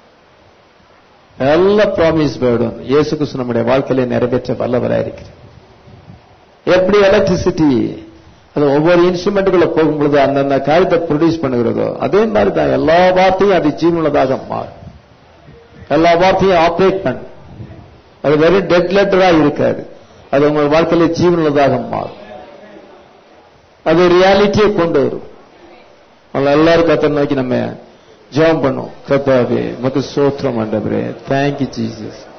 எல்லா ப்ராமிஸ் வேர்டும் இயேசு கிறிஸ்து நம்முடைய வாழ்க்கையில நிறைவேற்ற வல்லவராக இருக்கிறது எப்படி எலக்ட்ரிசிட்டி அது ஒவ்வொரு இன்ஸ்ட்ருமெண்ட்டுக்குள்ள போகும்பொழுது அந்தந்த காரியத்தை ப்ரொடியூஸ் பண்ணுகிறதோ அதே மாதிரி தான் எல்லா வார்த்தையும் அது ஜீவனுள்ளதாக மாறும் எல்லா வார்த்தையும் ஆப்ரேட் பண்ணும் அது வெறும் டெட் லெட்டரா இருக்காது அது உங்கள் வாழ்க்கையில ஜீவனுள்ளதாக மாறும் அது ரியாலிட்டியை கொண்டு வரும் அவங்க எல்லாரும் கத்தர் நோக்கி நம்ம ஜெபம் பண்ணும் கத்தாவே மக்கு சோத்திரம் ஆண்டவரே தேங்க்யூ ஜீசஸ்